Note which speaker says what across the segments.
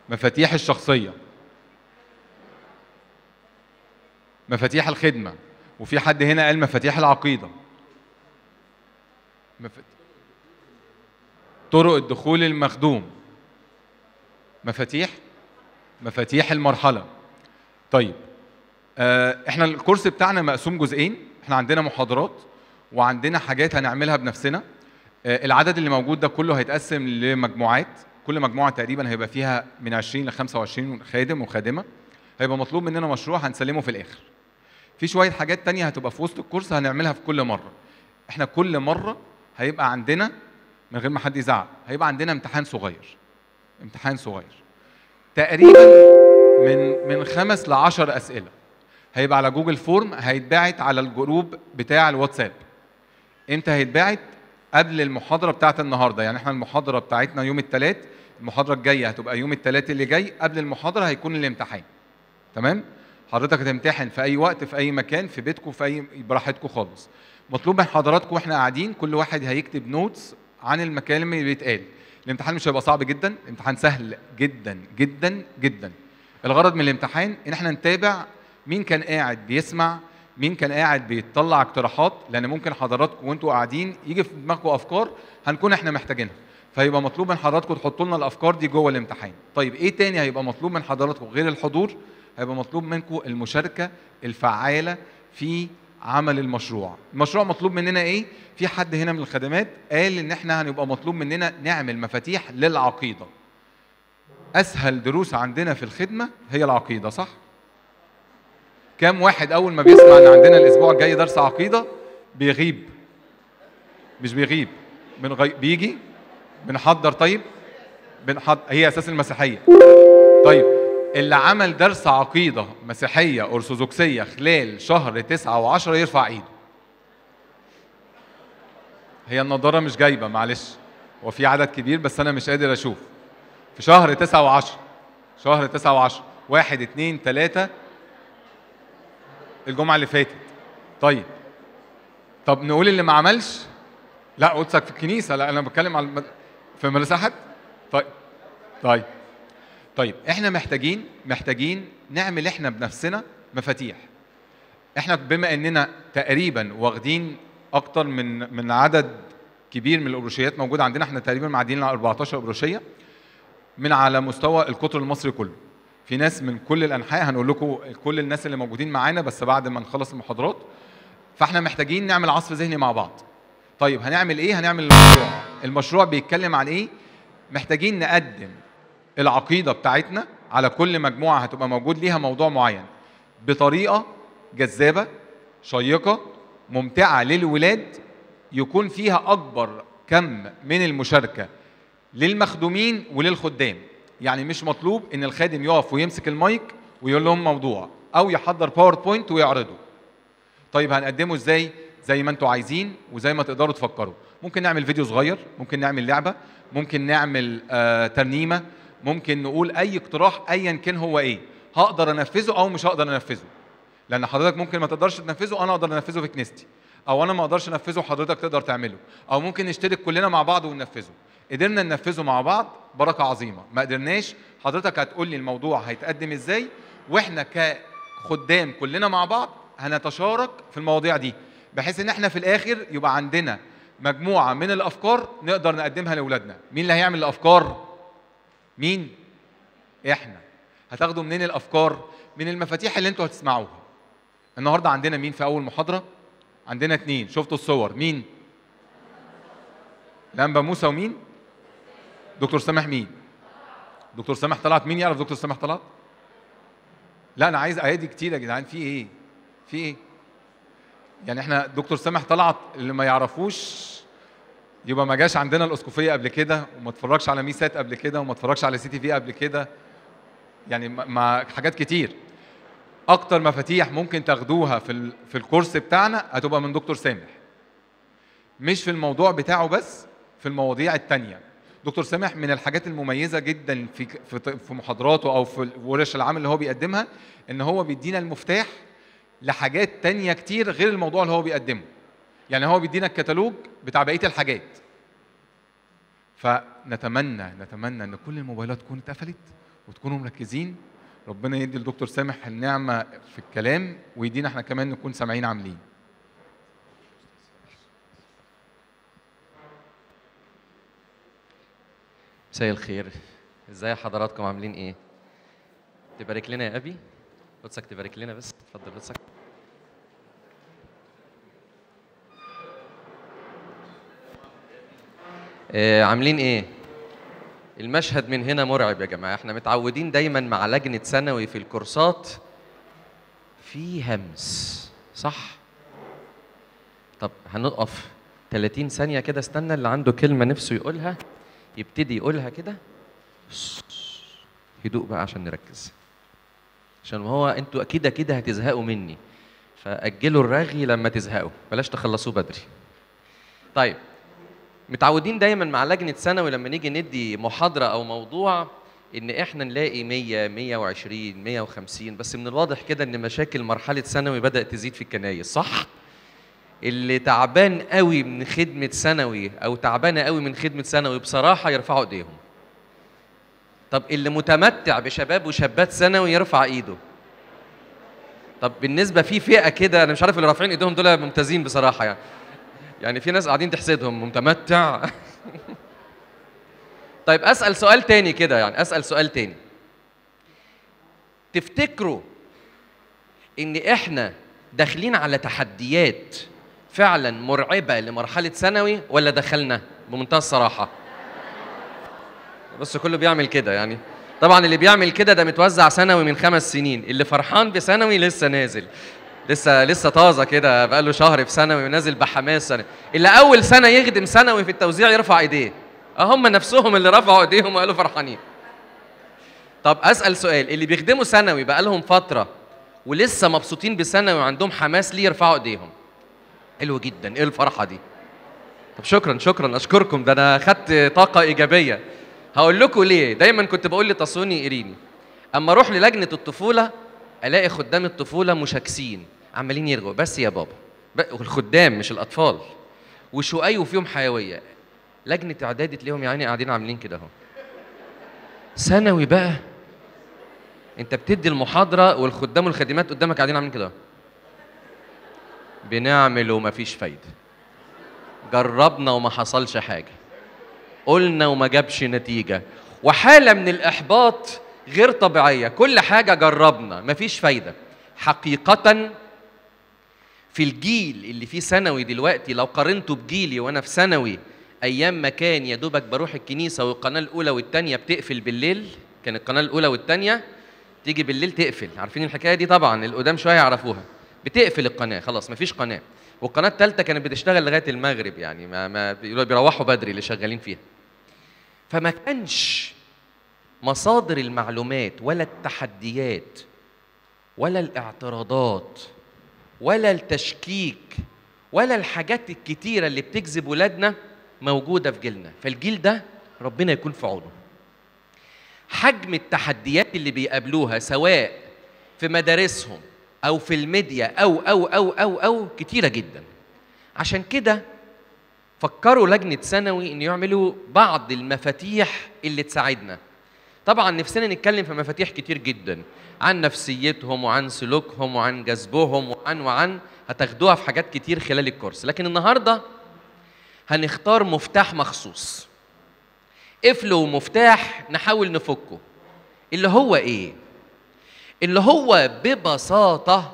Speaker 1: مفاتيح الشخصيه مفاتيح الخدمه وفي حد هنا قال مفاتيح العقيده مفت... طرق الدخول المخدوم مفاتيح مفاتيح المرحله طيب آه احنا الكورس بتاعنا مقسوم جزئين احنا عندنا محاضرات وعندنا حاجات هنعملها بنفسنا آه العدد اللي موجود ده كله هيتقسم لمجموعات كل مجموعه تقريبا هيبقى فيها من 20 ل 25 خادم وخادمه هيبقى مطلوب مننا مشروع هنسلمه في الاخر في شويه حاجات تانية هتبقى في وسط الكورس هنعملها في كل مره احنا كل مره هيبقى عندنا من غير ما حد يزعق هيبقى عندنا امتحان صغير امتحان صغير تقريبا من من خمس ل 10 اسئله هيبقى على جوجل فورم هيتبعت على الجروب بتاع الواتساب امتى هيتبعت قبل المحاضره بتاعت النهارده يعني احنا المحاضره بتاعتنا يوم الثلاث المحاضره الجايه هتبقى يوم الثلاث اللي جاي قبل المحاضره هيكون الامتحان تمام حضرتك هتمتحن في اي وقت في اي مكان في بيتكم في اي براحتكم خالص مطلوب من حضراتكم واحنا قاعدين كل واحد هيكتب نوتس عن المكان اللي بيتقال الامتحان مش هيبقى صعب جدا الامتحان سهل جدا جدا جدا الغرض من الامتحان ان احنا نتابع مين كان قاعد بيسمع مين كان قاعد بيطلع اقتراحات لان ممكن حضراتكم وانتوا قاعدين يجي في دماغكم افكار هنكون احنا محتاجينها فيبقى مطلوب من حضراتكم تحطوا لنا الافكار دي جوه الامتحان طيب ايه تاني هيبقى مطلوب من حضراتكم غير الحضور هيبقى مطلوب منكم المشاركه الفعاله في عمل المشروع المشروع مطلوب مننا ايه في حد هنا من الخدمات قال ان احنا هنبقى مطلوب مننا نعمل مفاتيح للعقيده اسهل دروس عندنا في الخدمه هي العقيده صح كام واحد اول ما بيسمع ان عندنا الاسبوع الجاي درس عقيده بيغيب مش بيغيب بنغي... بيجي بنحضر طيب بنحضر هي اساس المسيحيه طيب اللي عمل درس عقيده مسيحيه ارثوذكسيه خلال شهر تسعة وعشرة يرفع ايده هي النضاره مش جايبه معلش هو في عدد كبير بس انا مش قادر اشوف في شهر تسعة وعشرة شهر تسعة وعشرة واحد اتنين تلاتة الجمعة اللي فاتت طيب طب نقول اللي ما عملش لا قدسك في الكنيسة لا أنا بتكلم على المد... في مدرسة أحد طيب طيب طيب احنا محتاجين محتاجين نعمل احنا بنفسنا مفاتيح احنا بما اننا تقريبا واخدين اكتر من من عدد كبير من الابروشيات موجوده عندنا احنا تقريبا معديين على 14 ابروشيه من على مستوى القطر المصري كله في ناس من كل الانحاء هنقول لكم كل الناس اللي موجودين معانا بس بعد ما نخلص المحاضرات فاحنا محتاجين نعمل عصف ذهني مع بعض طيب هنعمل ايه هنعمل المشروع المشروع بيتكلم عن ايه محتاجين نقدم العقيده بتاعتنا على كل مجموعه هتبقى موجود ليها موضوع معين بطريقه جذابه شيقه ممتعه للولاد يكون فيها اكبر كم من المشاركه للمخدومين وللخدام يعني مش مطلوب ان الخادم يقف ويمسك المايك ويقول لهم موضوع او يحضر باوربوينت ويعرضه طيب هنقدمه ازاي زي ما انتوا عايزين وزي ما تقدروا تفكروا ممكن نعمل فيديو صغير ممكن نعمل لعبه ممكن نعمل آه ترنيمه ممكن نقول اي اقتراح ايا كان هو ايه هقدر انفذه او مش هقدر انفذه لان حضرتك ممكن ما تقدرش تنفذه انا اقدر انفذه في كنيستي او انا ما اقدرش انفذه حضرتك تقدر تعمله او ممكن نشترك كلنا مع بعض وننفذه قدرنا ننفذه مع بعض بركه عظيمه ما قدرناش حضرتك هتقول لي الموضوع هيتقدم ازاي واحنا كخدام كلنا مع بعض هنتشارك في المواضيع دي بحيث ان احنا في الاخر يبقى عندنا مجموعه من الافكار نقدر نقدمها لاولادنا مين اللي هيعمل الافكار مين احنا هتاخدوا منين الافكار من المفاتيح اللي انتوا هتسمعوها النهارده عندنا مين في اول محاضره عندنا اتنين شفتوا الصور مين لمبا موسى ومين دكتور سامح مين دكتور سامح طلعت مين يعرف دكتور سامح طلعت لا انا عايز ايادي كتير يا جدعان في ايه في ايه يعني احنا دكتور سامح طلعت اللي ما يعرفوش يبقى ما جاش عندنا الاسقفيه قبل كده وما اتفرجش على ميسات قبل كده وما اتفرجش على سي تي في قبل كده يعني مع حاجات كتير اكتر مفاتيح ممكن تاخدوها في ال... في الكورس بتاعنا هتبقى من دكتور سامح مش في الموضوع بتاعه بس في المواضيع التانية دكتور سامح من الحاجات المميزة جدا في في في محاضراته أو في ورش العمل اللي هو بيقدمها إن هو بيدينا المفتاح لحاجات تانية كتير غير الموضوع اللي هو بيقدمه يعني هو بيدينا الكتالوج بتاع بقية الحاجات فنتمنى نتمنى ان كل الموبايلات تكون اتقفلت وتكونوا مركزين ربنا يدي الدكتور سامح النعمه في الكلام ويدينا احنا كمان نكون سامعين عاملين
Speaker 2: مساء الخير ازاي حضراتكم عاملين ايه تبارك لنا يا ابي قدسك تبارك لنا بس اتفضل قدسك آه عاملين ايه المشهد من هنا مرعب يا جماعه احنا متعودين دايما مع لجنه ثانوي في الكورسات في همس صح طب هنقف 30 ثانيه كده استنى اللي عنده كلمه نفسه يقولها يبتدي يقولها كده هدوء بقى عشان نركز عشان هو انتوا اكيد اكيد هتزهقوا مني فاجلوا الرغي لما تزهقوا بلاش تخلصوه بدري طيب متعودين دايما مع لجنه ثانوي لما نيجي ندي محاضره او موضوع ان احنا نلاقي 100 120 150 بس من الواضح كده ان مشاكل مرحله ثانوي بدات تزيد في الكنايس صح اللي تعبان قوي من خدمه ثانوي او تعبانه قوي من خدمه ثانوي بصراحه يرفعوا ايديهم طب اللي متمتع بشباب وشابات ثانوي يرفع ايده طب بالنسبه في فئه كده انا مش عارف اللي رافعين ايديهم دول ممتازين بصراحه يعني يعني في ناس قاعدين تحسدهم متمتع طيب اسال سؤال تاني كده يعني اسال سؤال تاني تفتكروا ان احنا داخلين على تحديات فعلا مرعبه لمرحله ثانوي ولا دخلنا بمنتهى الصراحه بص كله بيعمل كده يعني طبعا اللي بيعمل كده ده متوزع ثانوي من خمس سنين اللي فرحان بثانوي لسه نازل لسه لسه طازه كده بقاله شهر في ثانوي ونازل بحماس سنة. اللي اول سنه يخدم ثانوي في التوزيع يرفع ايديه اه هم نفسهم اللي رفعوا ايديهم وقالوا فرحانين طب اسال سؤال اللي بيخدموا ثانوي بقالهم فتره ولسه مبسوطين بثانوي وعندهم حماس ليه يرفعوا ايديهم حلو جدا ايه الفرحه دي طب شكرا شكرا اشكركم ده انا خدت طاقه ايجابيه هقول لكم ليه دايما كنت بقول لتصوني ايريني اما اروح للجنه الطفوله الاقي خدام الطفوله مشاكسين عمالين يرجعوا بس يا بابا والخدام مش الاطفال وشقي وفيهم حيويه لجنه اعدادي تلاقيهم يعني قاعدين عاملين كده اهو ثانوي بقى انت بتدي المحاضره والخدام والخادمات قدامك قاعدين عاملين كده اهو بنعمل ومفيش فايده جربنا وما حصلش حاجه قلنا وما جابش نتيجه وحاله من الاحباط غير طبيعيه كل حاجه جربنا مفيش فايده حقيقه في الجيل اللي فيه ثانوي دلوقتي لو قارنته بجيلي وانا في ثانوي ايام ما كان يا دوبك بروح الكنيسه والقناه الاولى والثانيه بتقفل بالليل كان القناه الاولى والثانيه تيجي بالليل تقفل عارفين الحكايه دي طبعا القدام شويه يعرفوها بتقفل القناه خلاص مفيش قناه والقناه الثالثه كانت بتشتغل لغايه المغرب يعني ما, ما بيروحوا بدري اللي شغالين فيها فما كانش مصادر المعلومات ولا التحديات ولا الاعتراضات ولا التشكيك ولا الحاجات الكتيرة اللي بتجذب ولادنا موجودة في جيلنا فالجيل ده ربنا يكون في عونه حجم التحديات اللي بيقابلوها سواء في مدارسهم أو في الميديا أو أو أو أو أو كتيرة جدا عشان كده فكروا لجنة ثانوي إن يعملوا بعض المفاتيح اللي تساعدنا طبعا نفسنا نتكلم في مفاتيح كتير جدا عن نفسيتهم وعن سلوكهم وعن جذبهم وعن وعن هتاخدوها في حاجات كتير خلال الكورس لكن النهارده هنختار مفتاح مخصوص قفل ومفتاح نحاول نفكه اللي هو ايه اللي هو ببساطه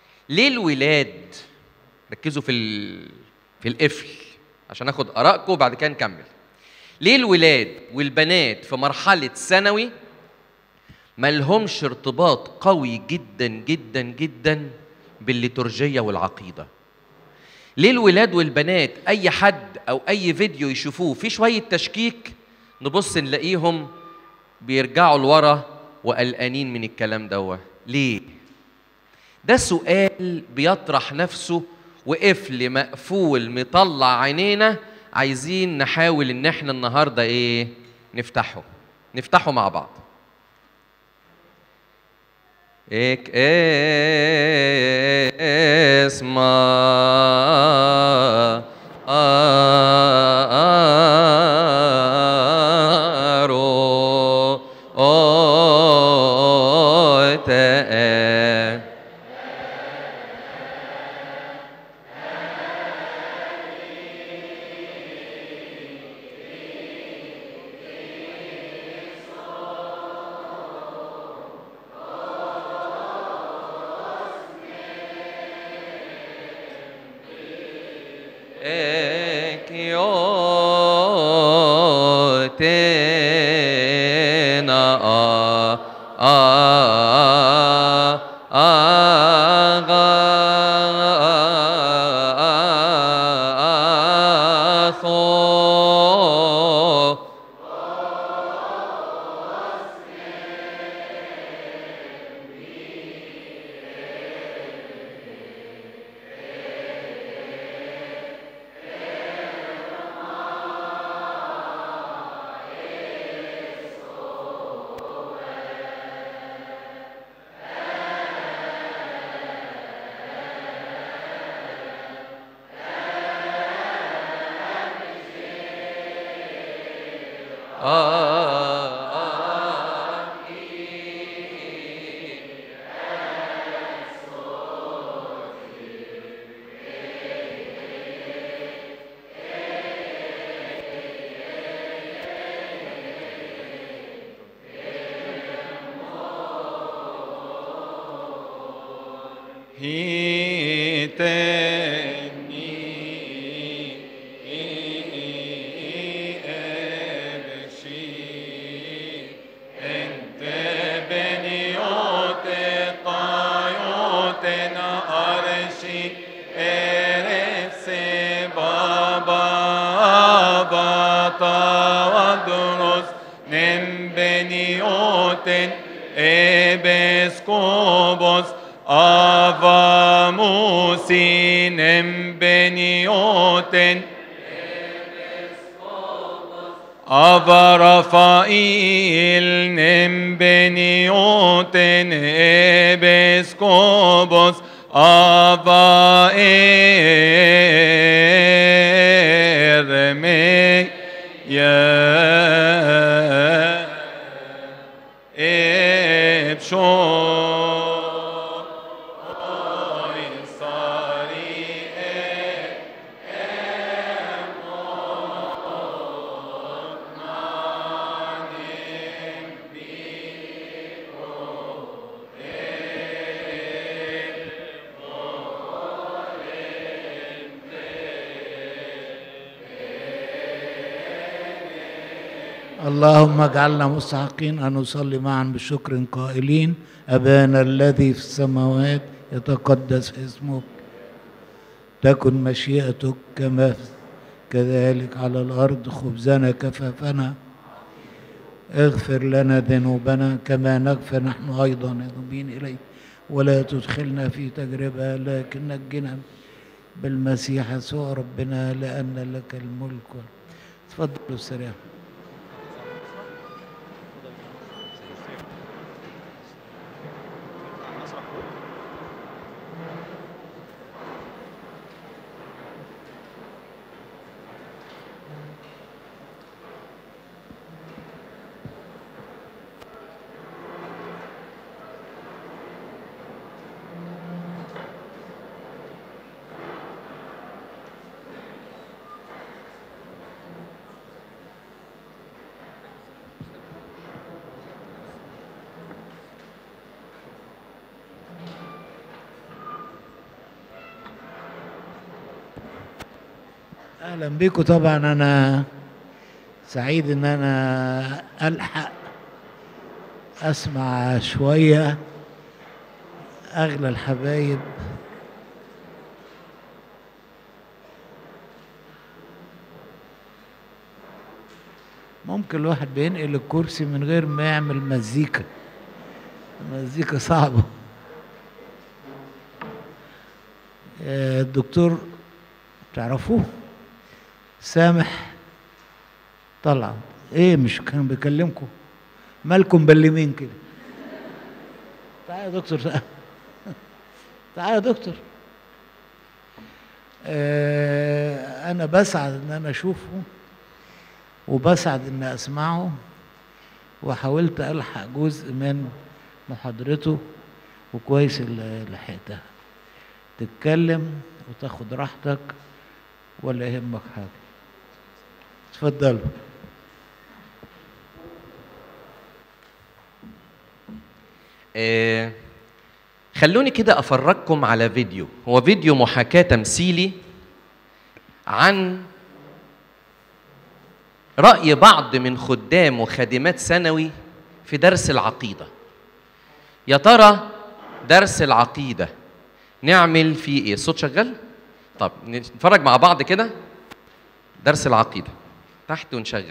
Speaker 2: للولاد ركزوا في ال... في القفل عشان اخد ارائكم وبعد كده نكمل ليه الولاد والبنات في مرحله ثانوي ملهمش ارتباط قوي جدا جدا جدا بالليتورجية والعقيدة ليه الولاد والبنات أي حد أو أي فيديو يشوفوه في شوية تشكيك نبص نلاقيهم بيرجعوا لورا وقلقانين من الكلام دوت ليه؟ ده سؤال بيطرح نفسه وقفل مقفول مطلع عينينا عايزين نحاول ان احنا النهارده ايه نفتحه نفتحه مع بعض إك اسما آرو آغاثو
Speaker 1: هيتني أبشي أنت بنيوت قايوت أرشي إرس بابا بطا ودرس نم بنيوت إبسكوبوس أفا موسينم بنيوتن أفا رفائيل نم بنيوتن إبسكوبوس أفا إرمي يا إبشون
Speaker 3: اللهم اجعلنا مستحقين ان نصلي معا بشكر قائلين ابانا الذي في السماوات يتقدس اسمك تكن مشيئتك كما كذلك على الارض خبزنا كفافنا اغفر لنا ذنوبنا كما نغفر نحن ايضا ذنوبين اليك ولا تدخلنا في تجربه لكن نجنا بالمسيح يسوع ربنا لان لك الملك تفضلوا السريع اهلا بيكم طبعا انا سعيد ان انا الحق اسمع شويه اغلى الحبايب ممكن الواحد بينقل الكرسي من غير ما يعمل مزيكا مزيكا صعبه آه، الدكتور تعرفوه سامح طلع ايه مش كان بيكلمكم مالكم بلمين كده تعال يا دكتور تعال تعال يا دكتور آه انا بسعد ان انا اشوفه وبسعد ان اسمعه وحاولت الحق جزء من محاضرته وكويس اللي لحقتها تتكلم وتاخد راحتك ولا يهمك حاجه اتفضلوا
Speaker 2: آه، خلوني كده افرجكم على فيديو هو فيديو محاكاة تمثيلي عن رأي بعض من خدام وخادمات ثانوي في درس العقيده يا ترى درس العقيده نعمل فيه ايه الصوت شغال طب نتفرج مع بعض كده درس العقيده تحت ونشغل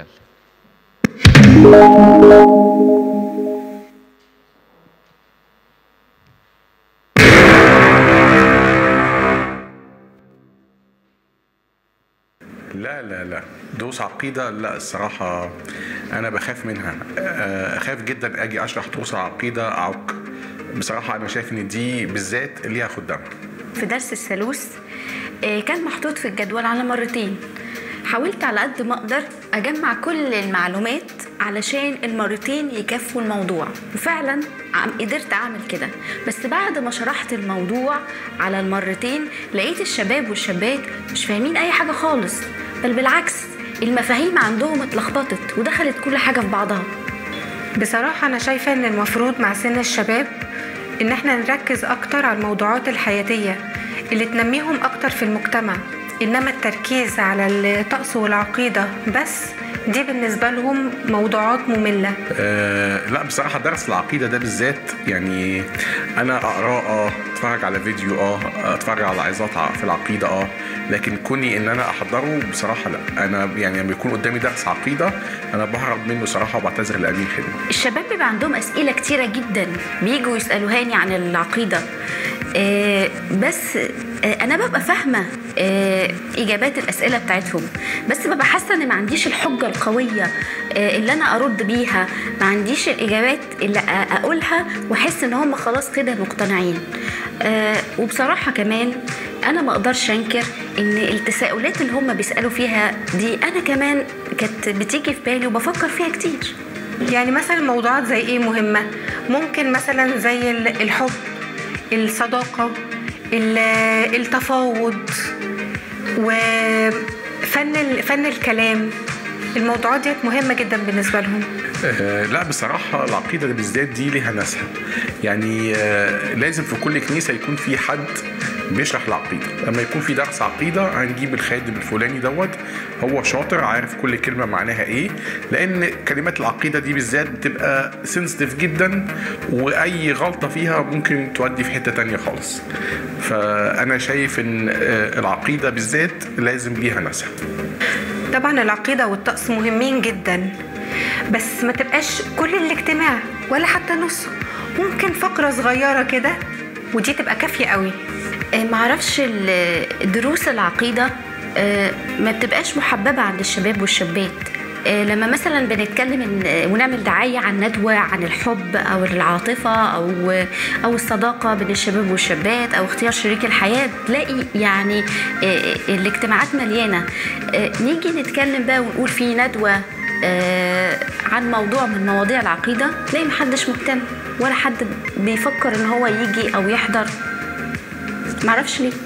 Speaker 4: لا لا لا دروس عقيدة لا الصراحة أنا بخاف منها آه، أخاف جدا أجي أشرح دروس العقيدة أعك بصراحة أنا شايف إن دي بالذات ليها خدامها
Speaker 5: في درس الثالوث آه، كان محطوط في الجدول على مرتين حاولت على قد ما اقدر اجمع كل المعلومات علشان المرتين يكفوا الموضوع وفعلا عم قدرت اعمل كده بس بعد ما شرحت الموضوع على المرتين لقيت الشباب والشابات مش فاهمين اي حاجه خالص بل بالعكس المفاهيم عندهم اتلخبطت ودخلت كل حاجه في بعضها
Speaker 6: بصراحة أنا شايفة إن المفروض مع سن الشباب إن إحنا نركز أكتر على الموضوعات الحياتية اللي تنميهم أكتر في المجتمع إنما التركيز على الطقس والعقيدة بس دي بالنسبة لهم موضوعات مملة
Speaker 4: أه لا بصراحة درس العقيدة ده بالذات يعني أنا أقراه أه أتفرج على فيديو أه أتفرج على عظات ع- في العقيدة أه لكن كوني إن أنا أحضره بصراحة لا أنا يعني لما يكون قدامي درس عقيدة أنا بهرب منه صراحة وبعتذر لأمين خدمة
Speaker 5: الشباب بيبقى عندهم اسئله كتيره جدا بيجوا يسالوهاني عن العقيده آه، بس آه، انا ببقى فاهمه آه، اجابات الاسئله بتاعتهم بس ببقى حاسه ان ما عنديش الحجه القويه آه، اللي انا ارد بيها ما عنديش الاجابات اللي أ- اقولها واحس ان هم خلاص كده مقتنعين آه، وبصراحه كمان انا ما اقدرش انكر ان التساؤلات اللي هم بيسالوا فيها دي انا كمان كانت بتيجي في بالي وبفكر فيها كتير
Speaker 6: يعني مثلا موضوعات زي إيه مهمة ممكن مثلا زي ال- الحب الصداقة ال- التفاوض وفن ال- فن الكلام الموضوعات دي مهمة جدا بالنسبة لهم
Speaker 4: آه، لا بصراحة العقيدة بالذات دي ليها ناسها يعني آه، لازم في كل كنيسة يكون في حد بيشرح العقيدة لما يكون في درس عقيدة هنجيب الخادم الفلاني دوت هو شاطر عارف كل كلمة معناها ايه لان كلمات العقيدة دي بالذات بتبقى سنسيتيف جدا واي غلطة فيها ممكن تودي في حتة تانية خالص فانا شايف ان آه، العقيدة بالذات لازم ليها ناسها
Speaker 6: طبعا العقيدة والطقس مهمين جدا بس ما تبقاش كل الاجتماع ولا حتى نصه ممكن فقرة صغيرة كده ودي تبقى كافية قوي
Speaker 5: آه، معرفش ال- دروس العقيدة آه، ما بتبقاش محببة عند الشباب والشابات آه، لما مثلا بنتكلم إن- آه، ونعمل دعاية عن ندوة عن الحب أو العاطفة أو أو الصداقة بين الشباب والشابات أو اختيار شريك الحياة تلاقي يعني آه، الاجتماعات مليانة آه، نيجي نتكلم بقى ونقول في ندوة آه، عن موضوع من مواضيع العقيدة تلاقي محدش مهتم ولا حد بيفكر ان هو يجي او يحضر معرفش ليه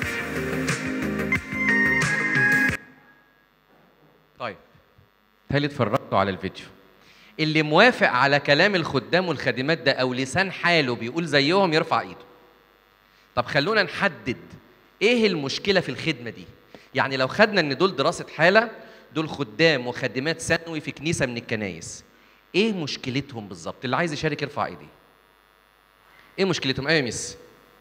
Speaker 2: طيب هل اتفرجتوا على الفيديو اللي موافق على كلام الخدام والخادمات ده او لسان حاله بيقول زيهم يرفع ايده طب خلونا نحدد ايه المشكله في الخدمه دي يعني لو خدنا ان دول دراسه حاله دول خدام وخادمات ثانوي في كنيسه من الكنايس ايه مشكلتهم بالظبط اللي عايز يشارك يرفع ايديه ايه مشكلتهم ايه يا ميس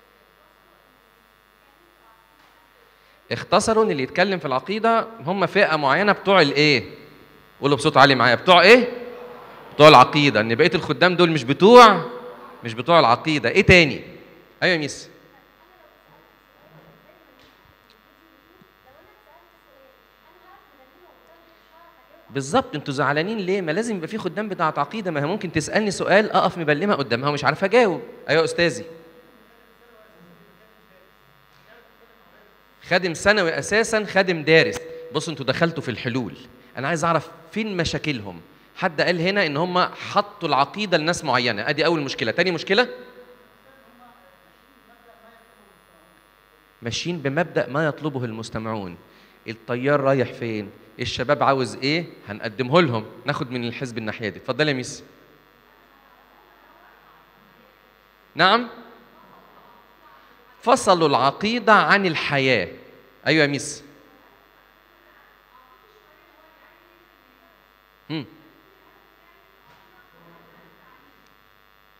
Speaker 2: اختصروا ان اللي يتكلم في العقيده هم فئه معينه بتوع الايه قولوا بصوت عالي معايا بتوع ايه بتوع العقيده ان بقيه الخدام دول مش بتوع مش بتوع العقيده ايه تاني ايوه يا ميس بالظبط انتوا زعلانين ليه؟ ما لازم يبقى في خدام بتاعت عقيده ما هي ممكن تسالني سؤال اقف مبلمه قدامها ومش عارف اجاوب ايوه يا استاذي خادم ثانوي اساسا خادم دارس بصوا انتوا دخلتوا في الحلول انا عايز اعرف فين مشاكلهم حد قال هنا ان هم حطوا العقيده لناس معينه ادي اول مشكله تاني مشكله ماشيين بمبدا ما يطلبه المستمعون الطيار رايح فين الشباب عاوز ايه هنقدمه لهم ناخد من الحزب الناحيه دي اتفضل يا ميس نعم فصلوا العقيده عن الحياه ايوه يا ميس مم.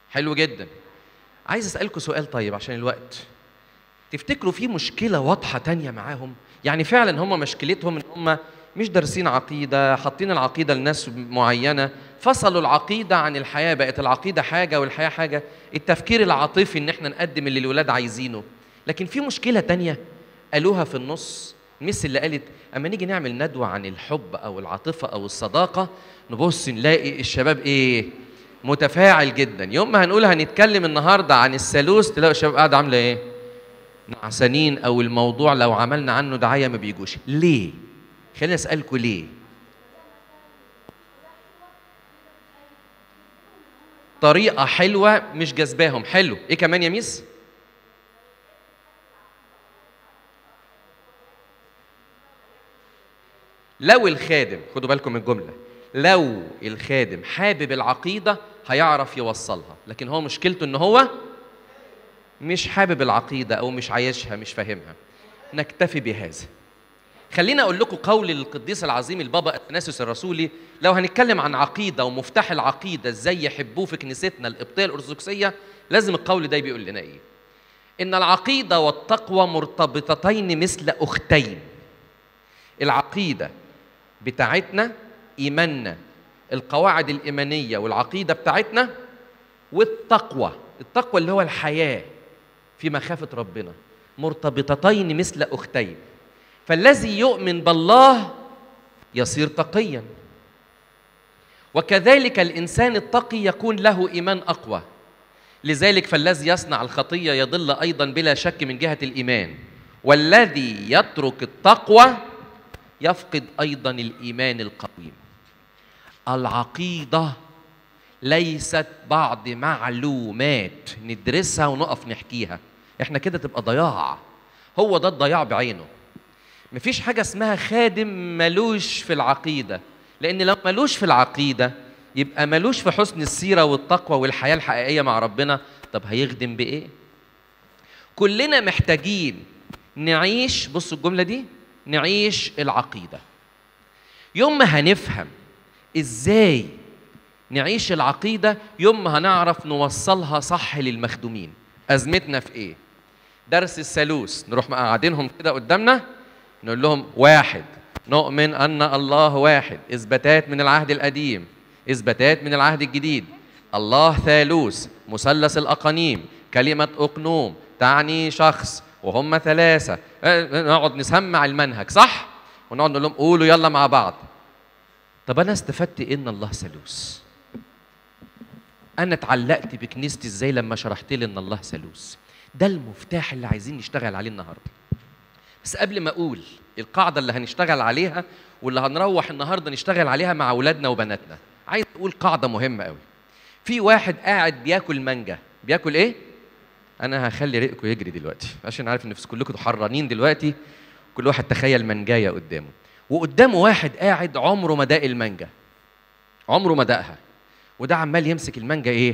Speaker 2: حلو جدا عايز اسالكم سؤال طيب عشان الوقت تفتكروا في مشكله واضحه تانية معاهم يعني فعلا هم مشكلتهم ان هم مش دارسين عقيده حاطين العقيده لناس معينه فصلوا العقيده عن الحياه بقت العقيده حاجه والحياه حاجه التفكير العاطفي ان احنا نقدم اللي الولاد عايزينه لكن في مشكله تانية قالوها في النص ميس اللي قالت اما نيجي نعمل ندوه عن الحب او العاطفه او الصداقه نبص نلاقي الشباب ايه متفاعل جدا يوم ما هنقول هنتكلم النهارده عن الثالوث تلاقوا الشباب قاعده عامله ايه نعسانين او الموضوع لو عملنا عنه دعايه ما بيجوش ليه خليني اسالكم ليه طريقه حلوه مش جذباهم حلو ايه كمان يا ميس لو الخادم خدوا بالكم من الجمله لو الخادم حابب العقيده هيعرف يوصلها لكن هو مشكلته ان هو مش حابب العقيده او مش عايشها مش فاهمها نكتفي بهذا خليني اقول لكم قول للقديس العظيم البابا اثناسيوس الرسولي لو هنتكلم عن عقيده ومفتاح العقيده ازاي يحبوه في كنيستنا القبطيه الارثوذكسيه لازم القول ده بيقول لنا ايه ان العقيده والتقوى مرتبطتين مثل اختين العقيده بتاعتنا ايماننا القواعد الايمانيه والعقيده بتاعتنا والتقوى التقوى اللي هو الحياه في مخافه ربنا مرتبطتين مثل اختين فالذي يؤمن بالله يصير تقيا وكذلك الانسان التقي يكون له ايمان اقوى لذلك فالذي يصنع الخطيه يضل ايضا بلا شك من جهه الايمان والذي يترك التقوى يفقد ايضا الايمان القويم العقيده ليست بعض معلومات ندرسها ونقف نحكيها احنا كده تبقى ضياع هو ده الضياع بعينه مفيش حاجه اسمها خادم ملوش في العقيده لان لو ملوش في العقيده يبقى ملوش في حسن السيره والتقوى والحياه الحقيقيه مع ربنا طب هيخدم بايه كلنا محتاجين نعيش بصوا الجمله دي نعيش العقيده يوم ما هنفهم ازاي نعيش العقيده يوم ما هنعرف نوصلها صح للمخدومين ازمتنا في ايه درس الثالوث نروح مقعدينهم كده قدامنا نقول لهم واحد نؤمن ان الله واحد اثباتات من العهد القديم اثباتات من العهد الجديد الله ثالوث مثلث الاقانيم كلمه اقنوم تعني شخص وهم ثلاثه آه، نقعد نسمع المنهج صح ونقعد نقول لهم قولوا يلا مع بعض طب انا استفدت إيه ان الله ثالوث انا اتعلقت بكنيستي ازاي لما شرحت لي ان الله ثالوث ده المفتاح اللي عايزين نشتغل عليه النهارده بس قبل ما اقول القاعده اللي هنشتغل عليها واللي هنروح النهارده نشتغل عليها مع اولادنا وبناتنا عايز اقول قاعده مهمه قوي في واحد قاعد بياكل مانجا بياكل ايه انا هخلي ريقكم يجري دلوقتي عشان عارف ان في كلكم حرانين دلوقتي كل واحد تخيل منجايه قدامه وقدامه واحد قاعد عمره ما داق المانجا عمره ما داقها وده عمال يمسك المانجا ايه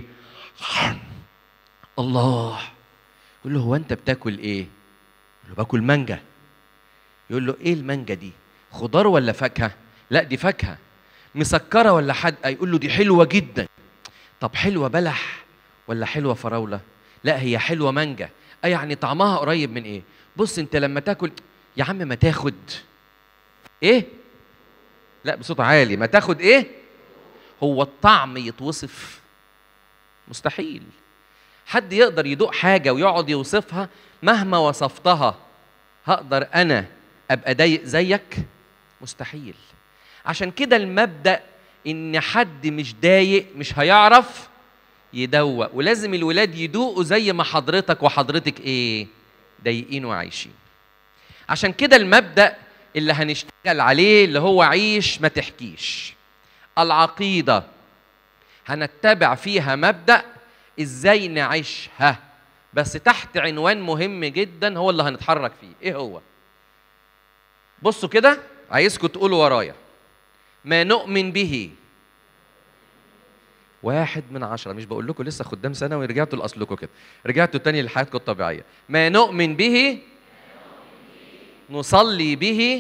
Speaker 2: الله يقول له هو انت بتاكل ايه يقول له باكل مانجا يقول له ايه المانجا دي خضار ولا فاكهه لا دي فاكهه مسكره ولا حادقه يقول له دي حلوه جدا طب حلوه بلح ولا حلوه فراوله لا هي حلوه مانجا اي يعني طعمها قريب من ايه بص انت لما تاكل يا عم ما تاخد ايه لا بصوت عالي ما تاخد ايه هو الطعم يتوصف مستحيل حد يقدر يدوق حاجه ويقعد يوصفها مهما وصفتها هقدر انا ابقى ضايق زيك مستحيل عشان كده المبدا ان حد مش ضايق مش هيعرف يدوق ولازم الولاد يدوقوا زي ما حضرتك وحضرتك ايه ضايقين وعايشين عشان كده المبدا اللي هنشتغل عليه اللي هو عيش ما تحكيش العقيده هنتبع فيها مبدا ازاي نعيشها بس تحت عنوان مهم جدا هو اللي هنتحرك فيه ايه هو بصوا كده عايزكم تقولوا ورايا ما نؤمن به واحد من عشرة مش بقول لكم لسه خدام سنة ورجعتوا لأصلكم كده رجعتوا تاني لحياتكم الطبيعية ما نؤمن به نصلي به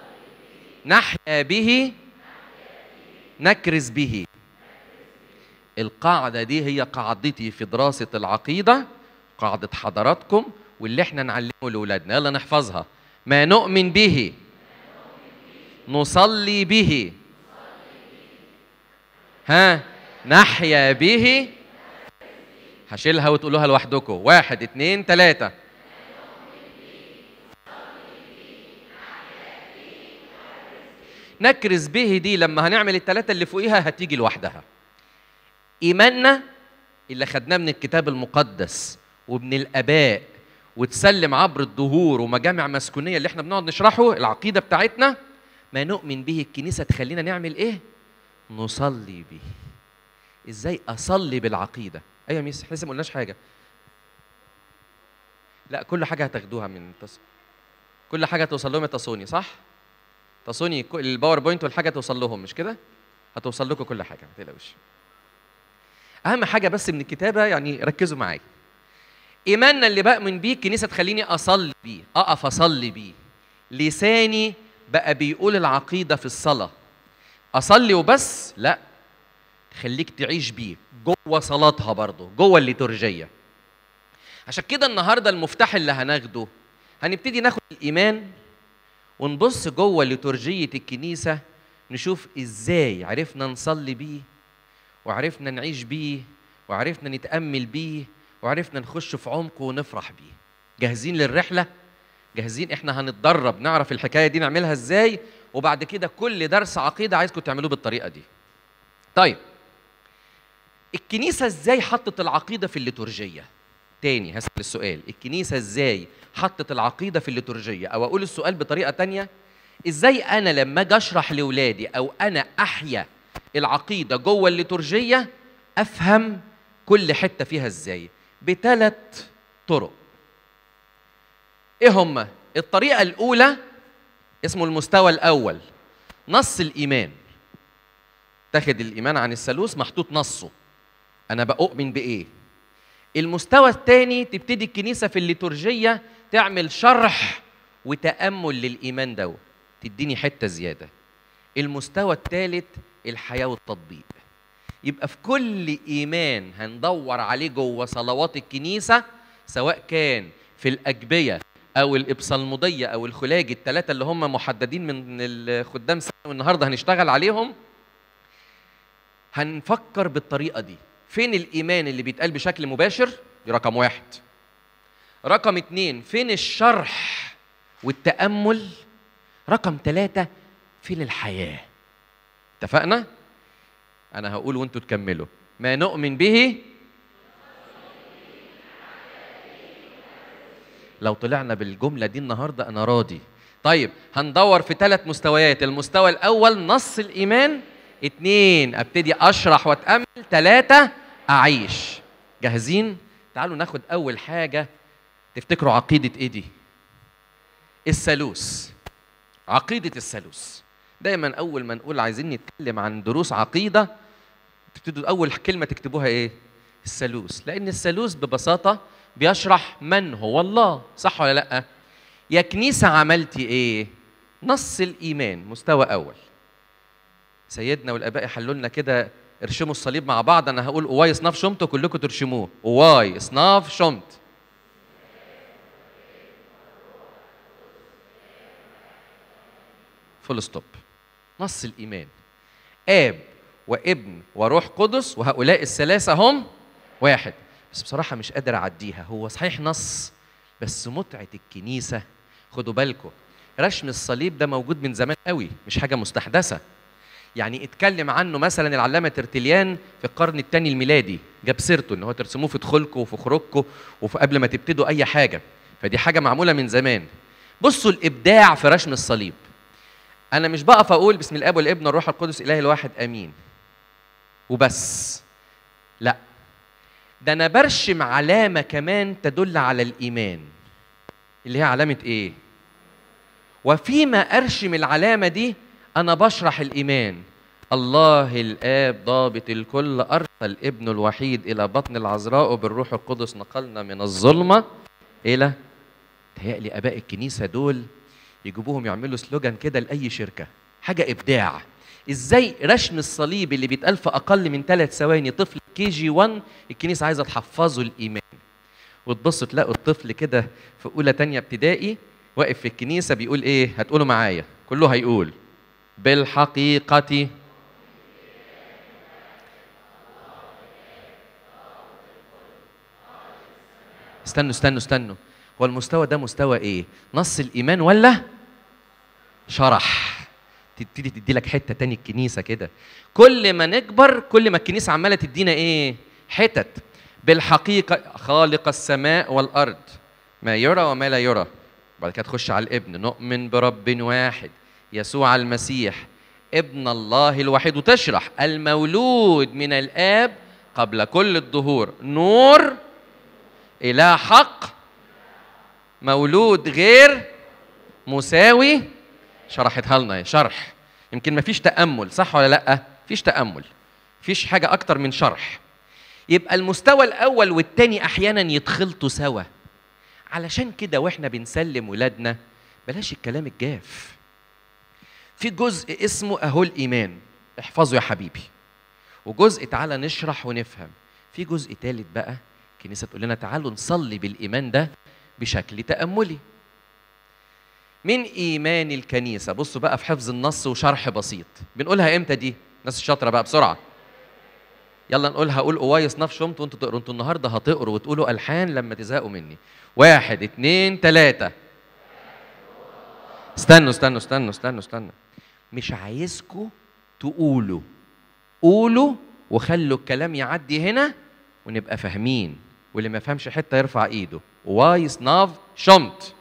Speaker 2: نحيا به نكرز به القاعدة دي هي قاعدتي في دراسة العقيدة قاعدة حضراتكم واللي احنا نعلمه لأولادنا يلا نحفظها ما نؤمن به نصلي به ها نحيا به هشيلها وتقولوها لوحدكم واحد اتنين تلاتة نكرز به دي لما هنعمل التلاتة اللي فوقيها هتيجي لوحدها إيماننا اللي خدناه من الكتاب المقدس ومن الآباء وتسلم عبر الدهور ومجامع مسكونية اللي احنا بنقعد نشرحه العقيدة بتاعتنا ما نؤمن به الكنيسة تخلينا نعمل ايه؟ نصلي به ازاي اصلي بالعقيدة ايوه يا ميس لسه ما قلناش حاجة لا كل حاجة هتاخدوها من تص... كل حاجة توصل لهم يا تصوني صح؟ تصوني كل- الباوربوينت والحاجة توصل لهم مش كده؟ هتوصل لكم كل حاجة ما تقلقوش اهم حاجه بس من الكتابه يعني ركزوا معايا ايماننا اللي بؤمن بيه الكنيسه تخليني اصلي بيه اقف اصلي بيه لساني بقى بيقول العقيده في الصلاه اصلي وبس لا خليك تعيش بيه جوه صلاتها برضه جوه الليتورجيه عشان كده النهارده المفتاح اللي هناخده هنبتدي ناخد الايمان ونبص جوه ليتورجيه الكنيسه نشوف ازاي عرفنا نصلي بيه وعرفنا نعيش بيه وعرفنا نتأمل بيه وعرفنا نخش في عمقه ونفرح بيه جاهزين للرحلة؟ جاهزين احنا هنتدرب نعرف الحكاية دي نعملها ازاي وبعد كده كل درس عقيدة عايزكم تعملوه بالطريقة دي طيب الكنيسة ازاي حطت العقيدة في الليتورجية؟ تاني هسأل السؤال الكنيسة ازاي حطت العقيدة في الليتورجية أو أقول السؤال بطريقة تانية ازاي أنا لما أجي أشرح لأولادي أو أنا أحيا العقيدة جوه الليتورجية أفهم كل حتة فيها ازاي بثلاث طرق ايه هما الطريقة الأولى اسمه المستوى الأول نص الإيمان تاخد الإيمان عن الثالوث محطوط نصه أنا بؤمن بإيه المستوى الثاني تبتدي الكنيسة في الليتورجية تعمل شرح وتأمل للإيمان ده تديني حتة زيادة المستوى الثالث الحياة والتطبيق يبقى في كل إيمان هندور عليه جوه صلوات الكنيسة سواء كان في الأجبية أو الإبصالمودية أو الخلاج الثلاثة اللي هم محددين من الخدام سنة والنهاردة هنشتغل عليهم هنفكر بالطريقة دي فين الإيمان اللي بيتقال بشكل مباشر دي رقم واحد رقم اتنين فين الشرح والتأمل رقم ثلاثة فين الحياة اتفقنا؟ أنا هقول وأنتوا تكملوا ما نؤمن به لو طلعنا بالجملة دي النهاردة أنا راضي طيب هندور في ثلاث مستويات المستوى الأول نص الإيمان اتنين ابتدي أشرح وأتأمل ثلاثة أعيش جاهزين؟ تعالوا ناخد أول حاجة تفتكروا عقيدة إيه دي؟ الثالوث عقيدة الثالوث دايما أول ما نقول عايزين نتكلم عن دروس عقيدة تبتدوا أول كلمة تكتبوها إيه؟ الثالوث لأن الثالوث ببساطة بيشرح من هو الله صح ولا لأ؟ يا كنيسة عملتي إيه؟ نص الإيمان مستوى أول سيدنا والآباء يحلوا لنا كده ارشموا الصليب مع بعض أنا هقول أواي صناف شمت وكلكم ترشموه أواي صناف شمت فول ستوب نص الإيمان آب وابن وروح قدس وهؤلاء الثلاثة هم واحد بس بصراحة مش قادر أعديها هو صحيح نص بس متعة الكنيسة خدوا بالكم رسم الصليب ده موجود من زمان قوي مش حاجة مستحدثة يعني اتكلم عنه مثلا العلامة ترتليان في القرن الثاني الميلادي جاب سيرته ان هو ترسموه في دخولكم وفي خروجكم وفي قبل ما تبتدوا اي حاجة فدي حاجة معمولة من زمان بصوا الابداع في رسم الصليب انا مش بقف اقول بسم الاب والابن والروح القدس اله الواحد امين وبس لا ده انا برشم علامه كمان تدل على الايمان اللي هي علامه ايه وفيما ارشم العلامه دي انا بشرح الايمان الله الاب ضابط الكل ارسل ابنه الوحيد الى بطن العذراء بالروح القدس نقلنا من الظلمه الى تهيألي اباء الكنيسه دول يجيبوهم يعملوا سلوجان كده لاي شركه حاجه ابداع ازاي رسم الصليب اللي بيتقال في اقل من ثلاث ثواني طفل كي جي 1 الكنيسه عايزه تحفظه الايمان وتبصوا تلاقوا الطفل كده في اولى تانية ابتدائي واقف في الكنيسه بيقول ايه هتقولوا معايا كله هيقول بالحقيقه استنوا استنوا استنوا هو المستوى ده مستوى ايه نص الايمان ولا شرح تبتدي تدي لك حته تاني الكنيسه كده كل ما نكبر كل ما الكنيسه عماله تدينا ايه حتت بالحقيقه خالق السماء والارض ما يرى وما لا يرى بعد كده تخش على الابن نؤمن برب واحد يسوع المسيح ابن الله الوحيد وتشرح المولود من الاب قبل كل الدهور نور إله حق مولود غير مساوي شرحتها لنا اهي، شرح يمكن ما فيش تأمل صح ولا لأ؟ فيش تأمل فيش حاجة أكتر من شرح يبقى المستوى الأول والتاني أحيانا يتخلطوا سوا علشان كده واحنا بنسلم ولادنا بلاش الكلام الجاف في جزء اسمه أهو الإيمان احفظه يا حبيبي وجزء تعالى نشرح ونفهم في جزء تالت بقى الكنيسة تقول لنا تعالوا نصلي بالإيمان ده بشكل تأملي من إيمان الكنيسة بصوا بقى في حفظ النص وشرح بسيط بنقولها إمتى دي ناس الشاطرة بقى بسرعة يلا نقولها قول قوايس نف شمت وانتوا تقروا انتوا النهارده هتقروا وتقولوا ألحان لما تزهقوا مني واحد اتنين تلاتة استنوا استنوا استنوا استنوا استنوا مش عايزكوا تقولوا قولوا وخلوا الكلام يعدي هنا ونبقى فاهمين واللي ما فهمش حته يرفع ايده وايس ناف شمت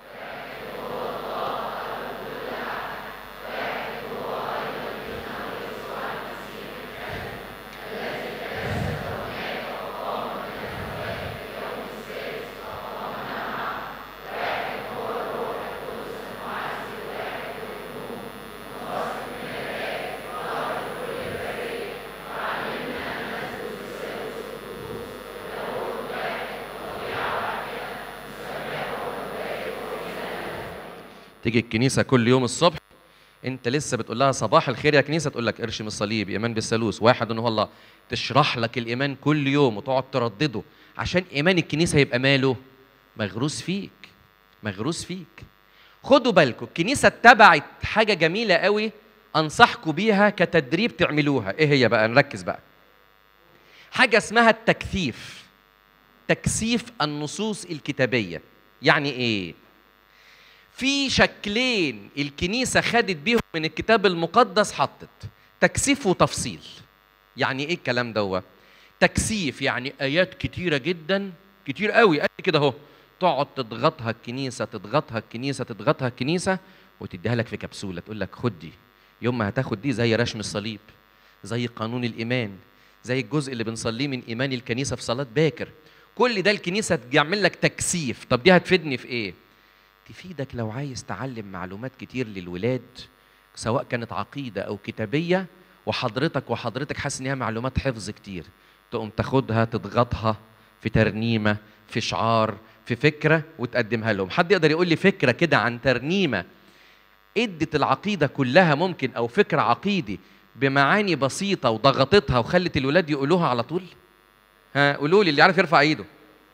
Speaker 2: تيجي الكنيسه كل يوم الصبح انت لسه بتقول لها صباح الخير يا كنيسه تقول لك ارشم الصليب ايمان بالثالوث واحد هو الله تشرح لك الايمان كل يوم وتقعد تردده عشان ايمان الكنيسه يبقى ماله مغروس فيك مغروس فيك خدوا بالكم الكنيسه اتبعت حاجه جميله قوي انصحكم بيها كتدريب تعملوها ايه هي بقى نركز بقى حاجه اسمها التكثيف تكثيف النصوص الكتابيه يعني ايه في شكلين الكنيسه خدت بيهم من الكتاب المقدس حطت تكثيف وتفصيل يعني ايه الكلام دوت تكثيف يعني ايات كتيره جدا كتير قوي قد كده اهو تقعد تضغطها الكنيسه تضغطها الكنيسه تضغطها الكنيسه وتديها لك في كبسوله تقول لك خد دي يوم ما هتاخد دي زي رشم الصليب زي قانون الايمان زي الجزء اللي بنصليه من ايمان الكنيسه في صلاه باكر كل ده الكنيسه تعمل لك تكثيف طب دي هتفيدني في ايه تفيدك لو عايز تعلم معلومات كتير للولاد سواء كانت عقيدة أو كتابية وحضرتك وحضرتك حاسس إن هي معلومات حفظ كتير تقوم تاخدها تضغطها في ترنيمة في شعار في فكرة وتقدمها لهم حد يقدر يقول لي فكرة كده عن ترنيمة ادت العقيدة كلها ممكن أو فكرة عقيدي بمعاني بسيطة وضغطتها وخلت الولاد يقولوها على طول ها قولوا لي اللي عارف يرفع ايده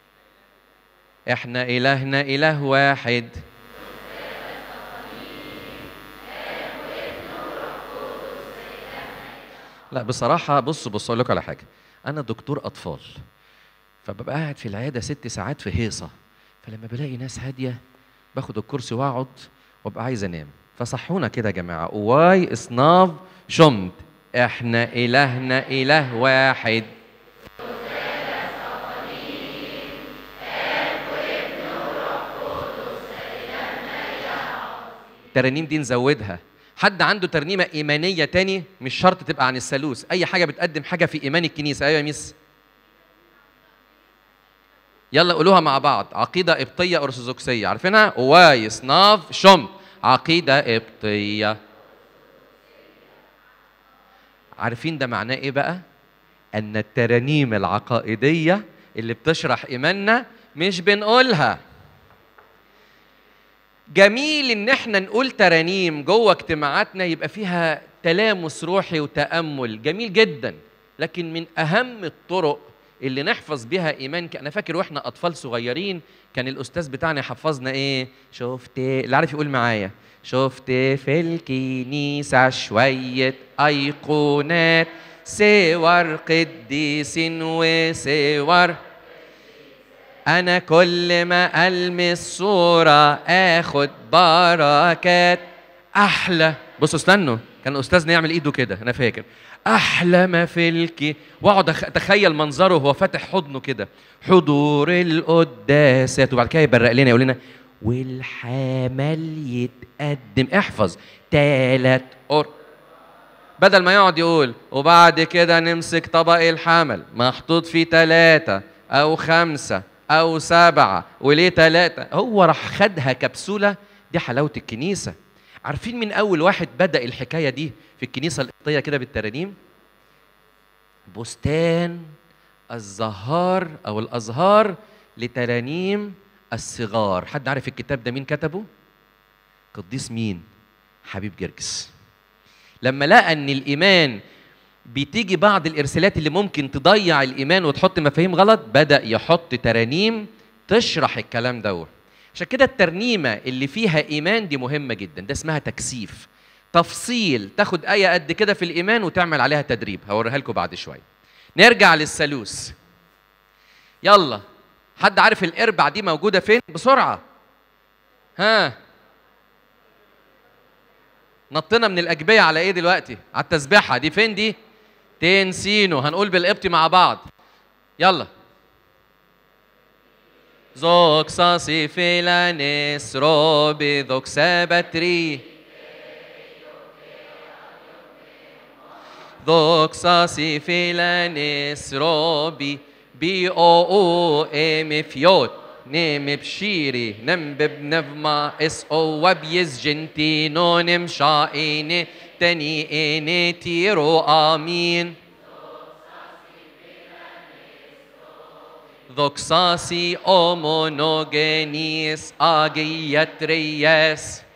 Speaker 2: احنا الهنا اله واحد لا بصراحة بصوا بصوا أقول لكم على حاجة أنا دكتور أطفال فببقى قاعد في العيادة ست ساعات في هيصة فلما بلاقي ناس هادية باخد الكرسي وأقعد وأبقى عايز أنام فصحونا كده يا جماعة واي إصناف شمت إحنا إلهنا إله واحد الترانيم دي نزودها حد عنده ترنيمه ايمانيه تاني مش شرط تبقى عن الثالوث اي حاجه بتقدم حاجه في ايمان الكنيسه ايوه يا ميس يلا قولوها مع بعض عقيده قبطيه ارثوذكسيه عارفينها واي صناف شم عقيده قبطيه عارفين ده معناه ايه بقى ان الترانيم العقائديه اللي بتشرح ايماننا مش بنقولها جميل ان احنا نقول ترانيم جوه اجتماعاتنا يبقى فيها تلامس روحي وتامل جميل جدا لكن من اهم الطرق اللي نحفظ بيها ايمان انا فاكر واحنا اطفال صغيرين كان الاستاذ بتاعنا يحفظنا ايه شفت اللي عارف يقول معايا شفت في الكنيسه شويه ايقونات صور قديس وصور انا كل ما المس صوره اخد بركات احلى بصوا استنوا كان استاذنا يعمل ايده كده انا فاكر احلى ما في الكي واقعد أخ- اتخيل منظره وهو فاتح حضنه كده حضور القداسات وبعد كده يبرق لنا يقول لنا والحمل يتقدم احفظ تالت أر بدل ما يقعد يقول وبعد كده نمسك طبق الحمل محطوط فيه ثلاثة أو خمسة أو سبعة وليه ثلاثة هو راح خدها كبسولة دي حلاوة الكنيسة عارفين من أول واحد بدأ الحكاية دي في الكنيسة القبطية كده بالترانيم بستان الزهار أو الأزهار لترانيم الصغار حد عارف الكتاب ده مين كتبه؟ قديس مين؟ حبيب جرجس لما لقى ان الايمان بتيجي بعض الارسالات اللي ممكن تضيع الايمان وتحط مفاهيم غلط بدا يحط ترانيم تشرح الكلام دوت عشان كده الترنيمه اللي فيها ايمان دي مهمه جدا ده اسمها تكثيف تفصيل تاخد ايه قد كده في الايمان وتعمل عليها تدريب هوريها لكم بعد شويه نرجع للثالوث يلا حد عارف الاربع دي موجوده فين بسرعه ها نطينا من الأجبية على إيه دلوقتي؟ على التسبيحة دي فين دي؟ تنسينو هنقول بالقبطي مع بعض يلا زوكسا سيفيلانيس روبي ذوكسا باتري ذوكسا سيفيلانيس روبي بي او او ام فيوت نيم بشيري نم ببنفما اس او وبيز جنتينو نم شائني تني اني تيرو امين دوكساسي اومونوجينيس اجياترياس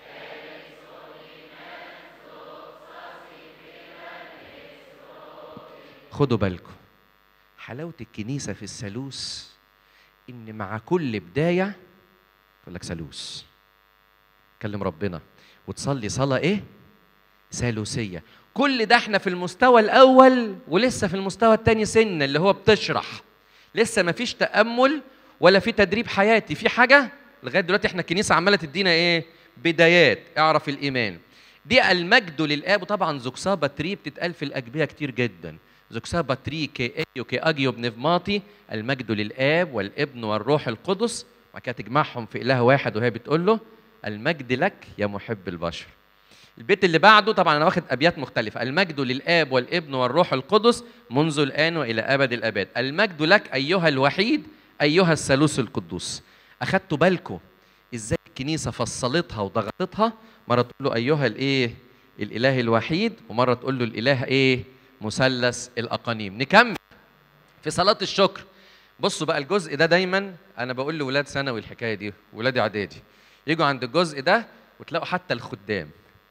Speaker 2: خدوا بالكم حلاوة الكنيسة في الثالوث إن مع كل بداية يقول لك ثالوث كلم ربنا وتصلي صلاة إيه؟ ثالوثية كل ده احنا في المستوى الأول ولسه في المستوى الثاني سن اللي هو بتشرح لسه ما فيش تأمل ولا في تدريب حياتي في حاجة لغاية دلوقتي احنا الكنيسة عمالة تدينا إيه؟ بدايات اعرف الإيمان دي المجد للآب وطبعا زوكسا باتري بتتقال في الأجبية كتير جدا زوكسا باتري كي ايو كي اجيو بنفماطي المجد للاب والابن والروح القدس وبعد كده تجمعهم في اله واحد وهي بتقول له المجد لك يا محب البشر البيت اللي بعده طبعا انا واخد ابيات مختلفه المجد للاب والابن والروح القدس منذ الان والى ابد الاباد المجد لك ايها الوحيد ايها الثالوث القدوس اخدتوا بالكم ازاي الكنيسه فصلتها وضغطتها مره تقول له ايها الايه الاله الوحيد ومره تقول له الاله ايه مثلث الاقانيم نكمل في صلاه الشكر بصوا بقى الجزء ده دايما انا بقول لاولاد ثانوي الحكايه دي ولاد اعدادي يجوا عند الجزء ده وتلاقوا حتى الخدام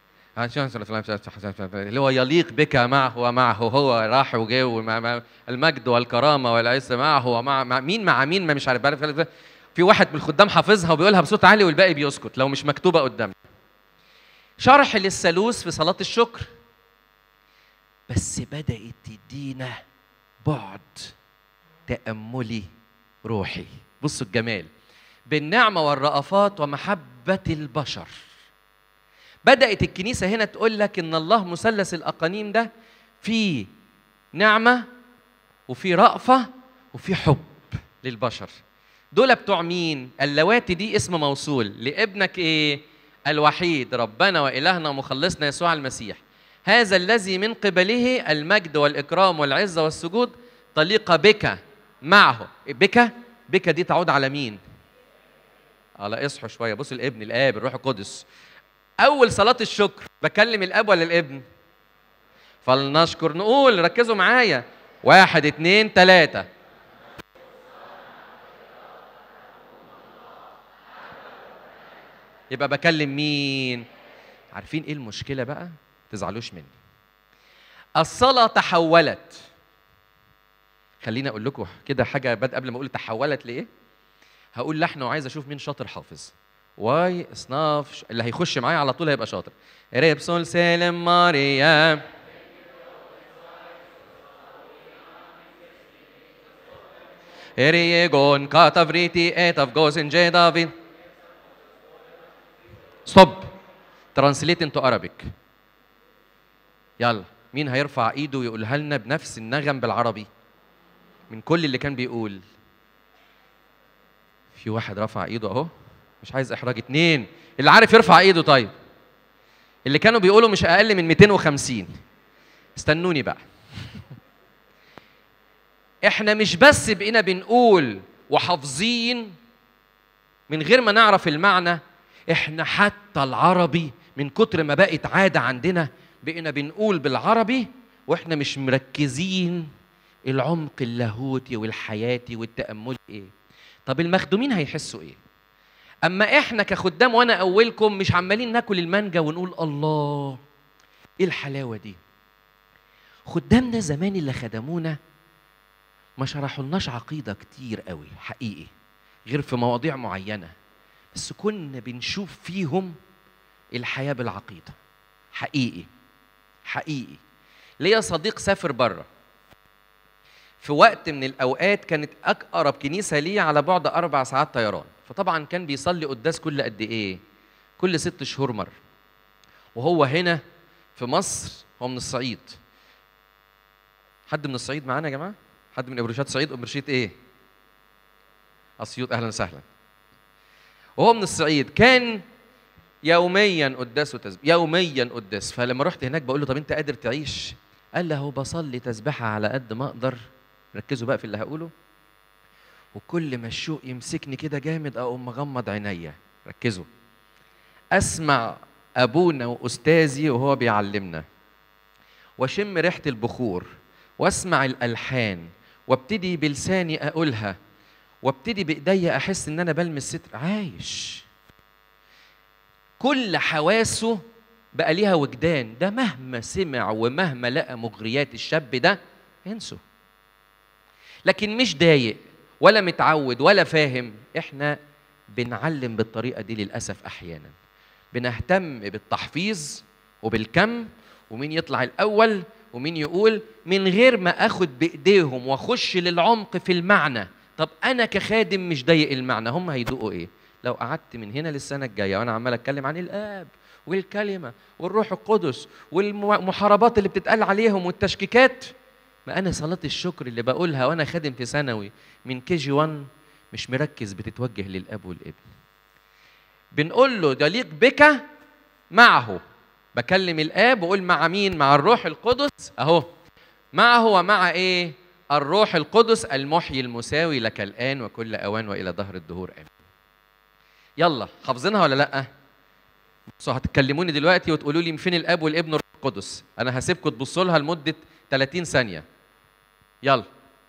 Speaker 2: اللي هو يليق بك معه ومعه هو راح وجه ومع- مع- المجد والكرامه والعز معه ومع مع مين مع مين ما مش عارف عارف في واحد من الخدام حافظها وبيقولها بصوت عالي والباقي بيسكت لو مش مكتوبه قدامنا شرح للثالوث في صلاه الشكر بس بدأت تدينا بعد تأملي روحي بصوا الجمال بالنعمة والرأفات ومحبة البشر بدأت الكنيسة هنا تقول لك إن الله مثلث الأقانيم ده فيه نعمة وفي رأفة وفي حب للبشر دول بتوع مين؟ اللواتي دي اسم موصول لابنك ايه؟ الوحيد ربنا وإلهنا ومخلصنا يسوع المسيح هذا الذي من قبله المجد والإكرام والعزة والسجود طليق بك معه بك بك دي تعود على مين؟ على اصحوا شوية بص الابن الآب الروح القدس أول صلاة الشكر بكلم الأب ولا الابن؟ فلنشكر نقول ركزوا معايا واحد اتنين تلاتة يبقى بكلم مين؟ عارفين ايه المشكلة بقى؟ تزعلوش مني. الصلاة تحولت خليني اقول لكم كده حاجه بد قبل ما اقول تحولت لايه هقول لحن وعايز اشوف مين شاطر حافظ واي اصناف ش- اللي هيخش معايا على طول هيبقى شاطر ريبسول سالم ماريا Erigon katavriti etav gozen David. ستوب ترانسليت انتو Arabic يلا مين هيرفع ايده ويقولها لنا بنفس النغم بالعربي من كل اللي كان بيقول في واحد رفع ايده اهو مش عايز احراج اتنين اللي عارف يرفع ايده طيب اللي كانوا بيقولوا مش اقل من 250 استنوني بقى احنا مش بس بقينا بنقول وحافظين من غير ما نعرف المعنى احنا حتى العربي من كتر ما بقت عادة عندنا بقينا بنقول بالعربي واحنا مش مركزين العمق اللاهوتي والحياتي والتأملي ايه طب المخدومين هيحسوا ايه اما احنا كخدام وانا اولكم مش عمالين ناكل المانجا ونقول الله ايه الحلاوه دي خدامنا زمان اللي خدمونا ما شرحولناش عقيده كتير قوي حقيقي غير في مواضيع معينه بس كنا بنشوف فيهم الحياه بالعقيده حقيقي حقيقي ليا صديق سافر بره في وقت من الاوقات كانت اقرب كنيسه ليه على بعد اربع ساعات طيران فطبعا كان بيصلي قداس كل قد ايه كل ست شهور مره وهو هنا في مصر هو من الصعيد حد من الصعيد معانا يا جماعه حد من ابرشات صعيد ابرشيت ايه اسيوط اهلا وسهلا وهو من الصعيد كان يوميا قداس وتسبيح يوميا قداس فلما رحت هناك بقول له طب انت قادر تعيش قال لي اهو بصلي تسبيحه على قد ما اقدر ركزوا بقى في اللي هقوله وكل ما الشوق يمسكني كده جامد اقوم مغمض عينيا ركزوا اسمع ابونا واستاذي وهو بيعلمنا واشم ريحه البخور واسمع الالحان وابتدي بلساني اقولها وابتدي بايديا احس ان انا بلمس ستر عايش كل حواسه بقى ليها وجدان ده مهما سمع ومهما لقى مغريات الشاب ده انسوا لكن مش ضايق ولا متعود ولا فاهم احنا بنعلم بالطريقه دي للاسف احيانا بنهتم بالتحفيظ وبالكم ومين يطلع الاول ومين يقول من غير ما اخد بايديهم واخش للعمق في المعنى طب انا كخادم مش ضايق المعنى هم هيدوقوا ايه لو قعدت من هنا للسنه الجايه وانا عمال اتكلم عن الاب والكلمه والروح القدس والمحاربات اللي بتتقال عليهم والتشكيكات ما انا صلاه الشكر اللي بقولها وانا خادم في ثانوي من كي جي 1 مش مركز بتتوجه للاب والابن بنقول له يليق بك معه بكلم الاب واقول مع مين مع الروح القدس اهو معه ومع ايه الروح القدس المحيي المساوي لك الان وكل اوان والى دهر الدهور امين يلا حافظينها ولا لا بصوا هتكلموني دلوقتي وتقولوا لي فين الاب والابن والروح القدس انا هسيبكم تبصوا لها لمده 30 ثانيه يلا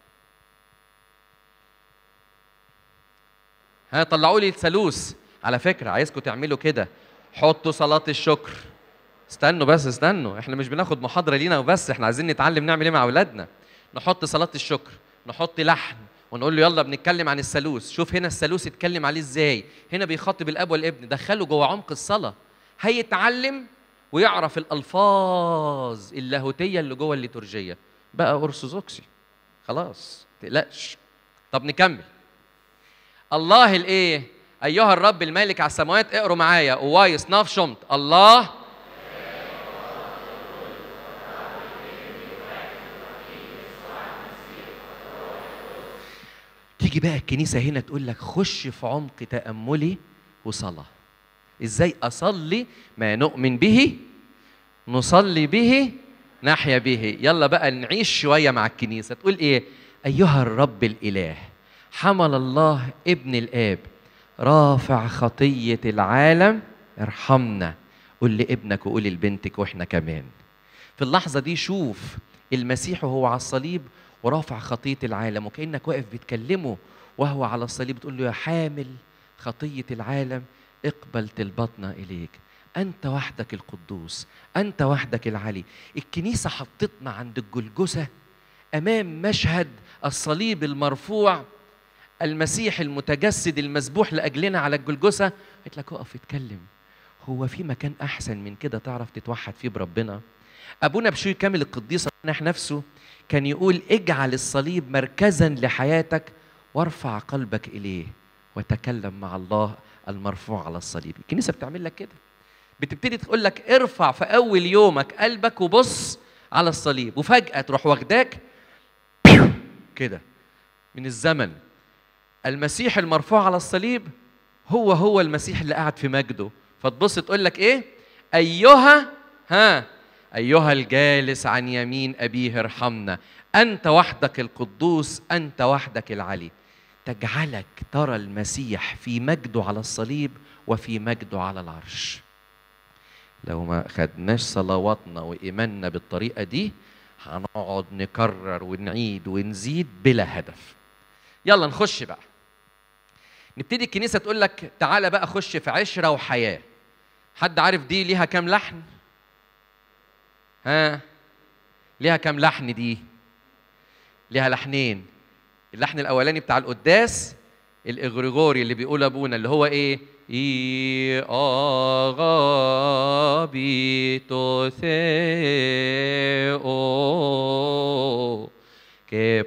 Speaker 2: ها طلعوا لي الثالوث على فكره عايزكم تعملوا كده حطوا صلاه الشكر استنوا بس استنوا احنا مش بناخد محاضره لينا وبس احنا عايزين نتعلم نعمل ايه مع اولادنا نحط صلاه الشكر نحط لحن ونقول له يلا بنتكلم عن الثالوث شوف هنا الثالوث اتكلم عليه ازاي هنا بيخاطب الاب والابن دخله جوه عمق الصلاه هيتعلم ويعرف الالفاظ اللاهوتيه اللي جوه الليتورجيه بقى ارثوذكسي خلاص تقلقش طب نكمل الله الايه ايها الرب المالك على السماوات اقروا معايا اوايس ناف شمت الله تيجي بقى الكنيسه هنا تقول لك خش في عمق تاملي وصلاه ازاي اصلي ما نؤمن به نصلي به نحيا به يلا بقى نعيش شويه مع الكنيسه تقول ايه ايها الرب الاله حمل الله ابن الاب رافع خطيه العالم ارحمنا قول لابنك وقول لبنتك واحنا كمان في اللحظه دي شوف المسيح وهو على الصليب ورافع خطيه العالم وكانك واقف بتكلمه وهو على الصليب تقول له يا حامل خطيه العالم اقبل طلبتنا اليك انت وحدك القدوس انت وحدك العلي الكنيسه حطتنا عند الجلجسه امام مشهد الصليب المرفوع المسيح المتجسد المذبوح لاجلنا على الجلجسه قلت لك اقف اتكلم هو في مكان احسن من كده تعرف تتوحد فيه بربنا ابونا بشوي كامل القديس ربنا نفسه كان يقول اجعل الصليب مركزا لحياتك وارفع قلبك اليه وتكلم مع الله المرفوع على الصليب الكنيسه بتعمل لك كده بتبتدي تقول لك ارفع في اول يومك قلبك وبص على الصليب وفجاه تروح واخداك كده من الزمن المسيح المرفوع على الصليب هو هو المسيح اللي قاعد في مجده فتبص تقول لك ايه ايها ها ايها الجالس عن يمين ابيه ارحمنا انت وحدك القدوس انت وحدك العلي تجعلك ترى المسيح في مجده على الصليب وفي مجده على العرش لو ما خدناش صلواتنا وايماننا بالطريقه دي هنقعد نكرر ونعيد ونزيد بلا هدف يلا نخش بقى نبتدي الكنيسه تقول لك تعالى بقى خش في عشره وحياه حد عارف دي ليها كام لحن ها ليها كام لحن دي ليها لحنين اللحن الاولاني بتاع القداس الاغريغوري اللي بيقول ابونا اللي هو ايه اي اغابي ثيو que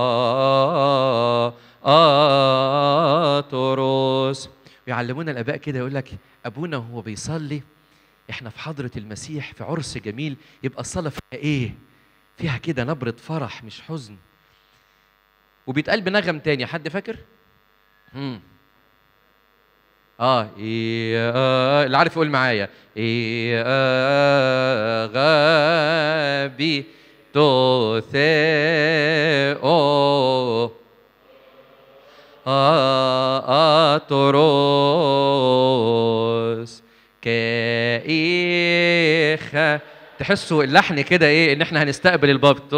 Speaker 2: اتروس ويعلمونا الاباء كده يقول لك ابونا وهو بيصلي احنا في حضره المسيح في عرس جميل يبقى الصلاه فيها ايه فيها كده نبره فرح مش حزن وبيتقال بنغم تاني حد فاكر امم اه إيه آه اللي عارف يقول معايا إيه آه غابي تو ثيو أتروس كإيخا تحسوا اللحن كده ايه ان احنا هنستقبل الباب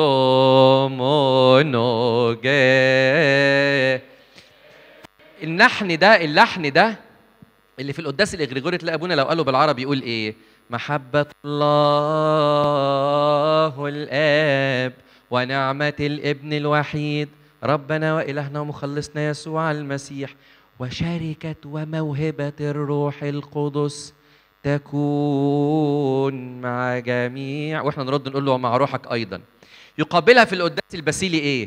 Speaker 2: تومونو جا اللحن ده اللحن ده اللي في القداس الاغريغوري تلاقي ابونا لو قاله بالعربي يقول ايه محبة الله الآب ونعمة الابن الوحيد ربنا وإلهنا ومخلصنا يسوع المسيح وشركة وموهبة الروح القدس تكون مع جميع واحنا نرد نقول له ومع روحك ايضا يقابلها في القداس البسيلي ايه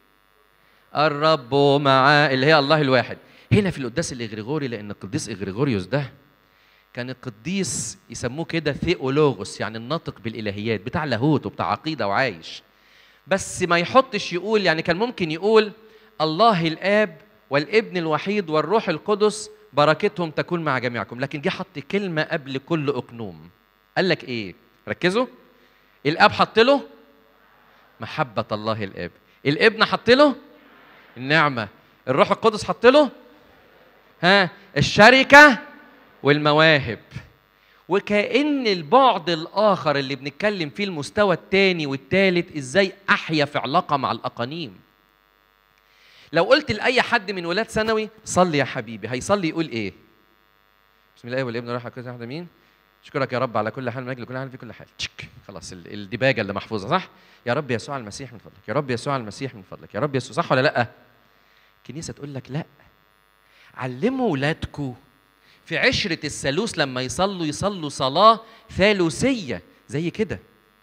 Speaker 2: الرب مع اللي هي الله الواحد هنا في القداس الاغريغوري لان القديس اغريغوريوس ده كان القديس يسموه كده ثيولوغوس يعني الناطق بالالهيات بتاع لاهوت وبتاع عقيده وعايش بس ما يحطش يقول يعني كان ممكن يقول الله الاب والابن الوحيد والروح القدس بركتهم تكون مع جميعكم لكن جه حط كلمه قبل كل اقنوم قال لك ايه ركزوا الاب حط له محبه الله الاب الابن حط له النعمه الروح القدس حط له ها الشركه والمواهب وكأن البعد الآخر اللي بنتكلم فيه المستوى الثاني والثالث إزاي أحيا في علاقة مع الأقانيم لو قلت لأي حد من ولاد ثانوي صلي يا حبيبي هيصلي يقول إيه بسم الله والابن والروح القدس واحد مين اشكرك يا رب على كل حال من اجل كل حال في كل حال تشك خلاص ال- الدباجه اللي محفوظه صح يا رب يسوع المسيح من فضلك يا رب يسوع المسيح من فضلك يا رب يسوع صح ولا لا الكنيسه تقول لك لا علموا ولادكم في عشرة الثالوث لما يصلوا يصلوا صلاة ثالوثية زي كده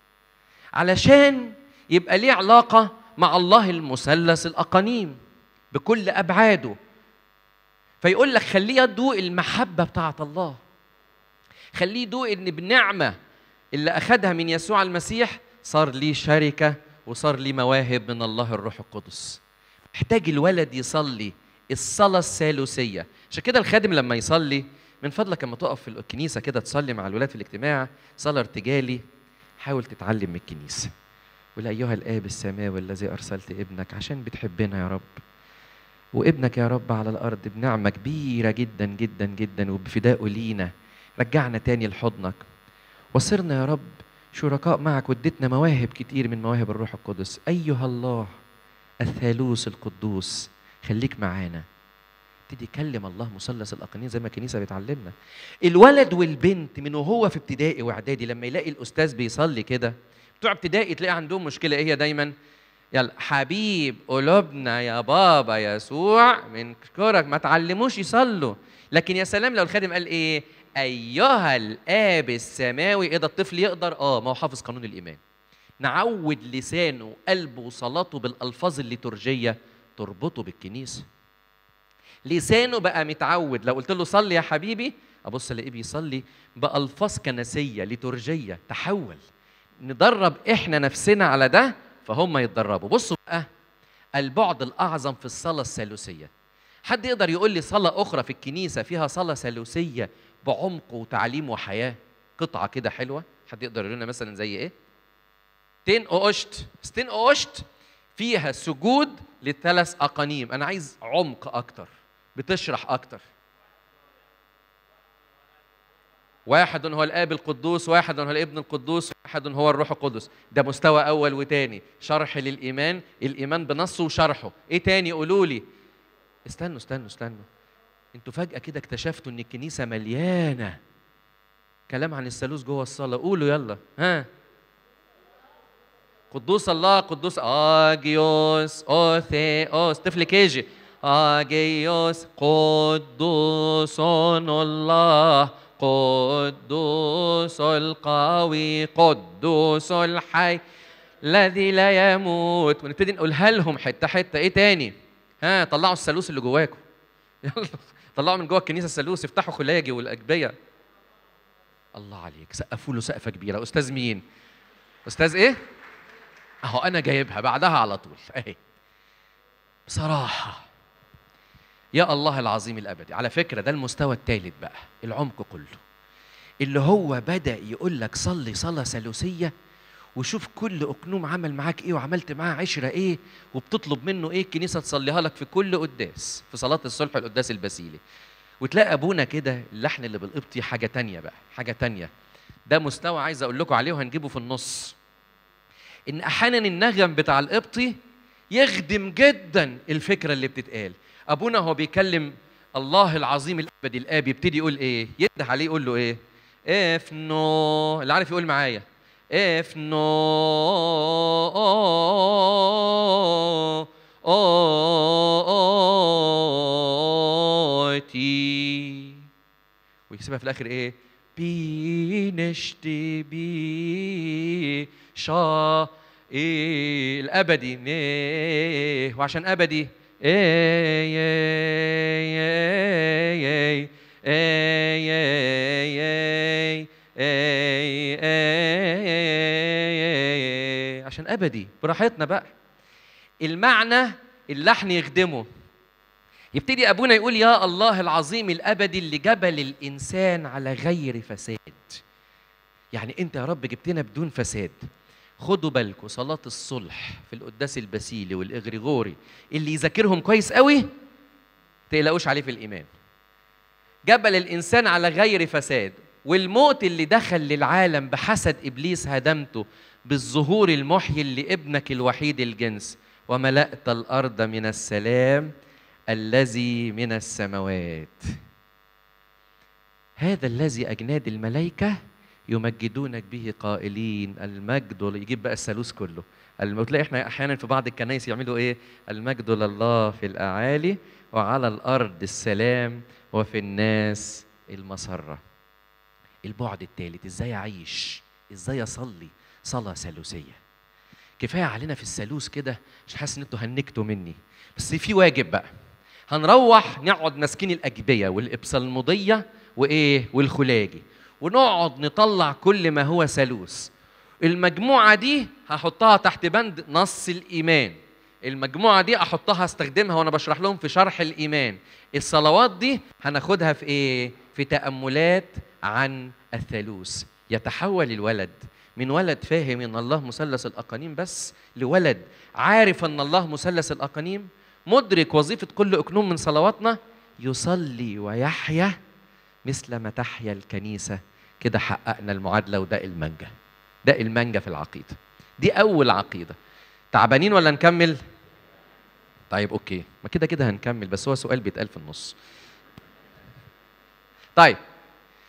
Speaker 2: علشان يبقى ليه علاقة مع الله المثلث الأقانيم بكل أبعاده فيقول لك خليه يدوق المحبة بتاعة الله خليه يدوق إن بنعمة اللي أخدها من يسوع المسيح صار ليه شركة وصار ليه مواهب من الله الروح القدس محتاج الولد يصلي الصلاة الثالوثية عشان كده الخادم لما يصلي من فضلك لما تقف في الكنيسة كده تصلي مع الولاد في الاجتماع صلاة ارتجالي حاول تتعلم من الكنيسة قول أيها الآب السماوي الذي أرسلت ابنك عشان بتحبنا يا رب وابنك يا رب على الأرض بنعمة كبيرة جدا جدا جدا وبفدائه لينا رجعنا تاني لحضنك وصرنا يا رب شركاء معك واديتنا مواهب كتير من مواهب الروح القدس أيها الله الثالوث القدوس خليك معانا ابتدي يكلم الله مثلث الاقانيم زي ما الكنيسه بتعلمنا الولد والبنت من وهو في ابتدائي واعدادي لما يلاقي الاستاذ بيصلي كده بتوع ابتدائي تلاقي عندهم مشكله ايه هي دايما يلا حبيب قلوبنا يا بابا يسوع بنشكرك ما تعلموش يصلوا لكن يا سلام لو الخادم قال ايه ايها الاب السماوي ايه ده الطفل يقدر اه ما هو حافظ قانون الايمان نعود لسانه وقلبه وصلاته بالالفاظ الليتورجيه تربطه بالكنيسه لسانه بقى متعود لو قلت له صلي يا حبيبي ابص الاقيه بيصلي بالفاظ كنسيه ليتورجيه تحول ندرب احنا نفسنا على ده فهم يتدربوا بصوا بقى البعد الاعظم في الصلاه الثالوثيه حد يقدر يقول لي صلاه اخرى في الكنيسه فيها صلاه ثالوثيه بعمق وتعليم وحياه قطعه كده حلوه حد يقدر يقول لنا مثلا زي ايه تين اوشت ستين اوشت فيها سجود للثلاث اقانيم انا عايز عمق اكتر بتشرح اكتر واحد هو الاب القدوس واحد هو الابن القدوس واحد هو الروح القدس ده مستوى اول وتاني شرح للايمان الايمان بنصه وشرحه ايه تاني قولوا لي استنوا استنوا استنوا انتوا فجاه كده اكتشفتوا ان الكنيسه مليانه كلام عن الثالوث جوه الصلاه قولوا يلا ها قدوس الله قدوس اجيوس اوثيوس طفل كيجي اجيوس قدوس الله قدوس القوي قدوس الحي الذي لا يموت ونبتدي نقولها لهم حته حته ايه تاني ها طلعوا الثالوث اللي جواكم يلا طلعوا من جوه الكنيسه الثالوث افتحوا خلاجي والاجبيه الله عليك سقفوا له سقفه كبيره استاذ مين استاذ ايه اهو انا جايبها بعدها على طول اهي بصراحه يا الله العظيم الابدي على فكره ده المستوى الثالث بقى العمق كله اللي هو بدا يقول لك صلي صلاه ثالوثيه وشوف كل اقنوم عمل معاك ايه وعملت معاه عشره ايه وبتطلب منه ايه الكنيسه تصليها لك في كل قداس في صلاه الصلح والقداس البسيلي وتلاقي ابونا كده اللحن اللي بالقبطي حاجه تانية بقى حاجه تانية ده مستوى عايز اقول لكم عليه وهنجيبه في النص ان احيانا النغم بتاع القبطي يخدم جدا الفكره اللي بتتقال ابونا هو بيكلم الله العظيم الابدي الاب يبتدي يقول ايه ينده عليه يقول له ايه افنو اللي عارف يقول معايا افنو اوتي ويكسبها في الاخر ايه بينشتي بي شا ايه الابدي نيه وعشان ابدي ايه ايه ايه ايه ايه ايه ايه عشان ابدي براحتنا بقى المعنى اللحن يخدمه يبتدي ابونا يقول يا الله العظيم الابدي اللي جبل الانسان على غير فساد يعني انت يا رب جبتنا بدون فساد خدوا بالكم صلاة الصلح في القداس البسيلي والإغريغوري اللي يذاكرهم كويس قوي تقلقوش عليه في الإيمان جبل الإنسان على غير فساد والموت اللي دخل للعالم بحسد إبليس هدمته بالظهور المحيي لابنك الوحيد الجنس وملأت الأرض من السلام الذي من السماوات هذا الذي أجناد الملائكة يمجدونك به قائلين المجد يجيب بقى الثالوث كله وتلاقي احنا احيانا في بعض الكنائس يعملوا ايه المجد لله في الاعالي وعلى الارض السلام وفي الناس المسره البعد الثالث ازاي اعيش ازاي اصلي صلاه ثالوثيه كفايه علينا في الثالوث كده مش حاسس ان انتوا هنكتوا مني بس في واجب بقى هنروح نقعد ماسكين الاجبيه والابصالمضيه وايه والخلاجي ونقعد نطلع كل ما هو ثالوث المجموعة دي هحطها تحت بند نص الإيمان المجموعة دي أحطها استخدمها وأنا بشرح لهم في شرح الإيمان الصلوات دي هناخدها في إيه؟ في تأملات عن الثالوث يتحول الولد من ولد فاهم ان الله مثلث الاقانيم بس لولد عارف ان الله مثلث الاقانيم مدرك وظيفه كل اقنوم من صلواتنا يصلي ويحيا مثل ما تحيا الكنيسه كده حققنا المعادله وده المانجا ده المانجا في العقيده دي اول عقيده تعبانين ولا نكمل طيب اوكي ما كده كده هنكمل بس هو سؤال بيتقال في النص طيب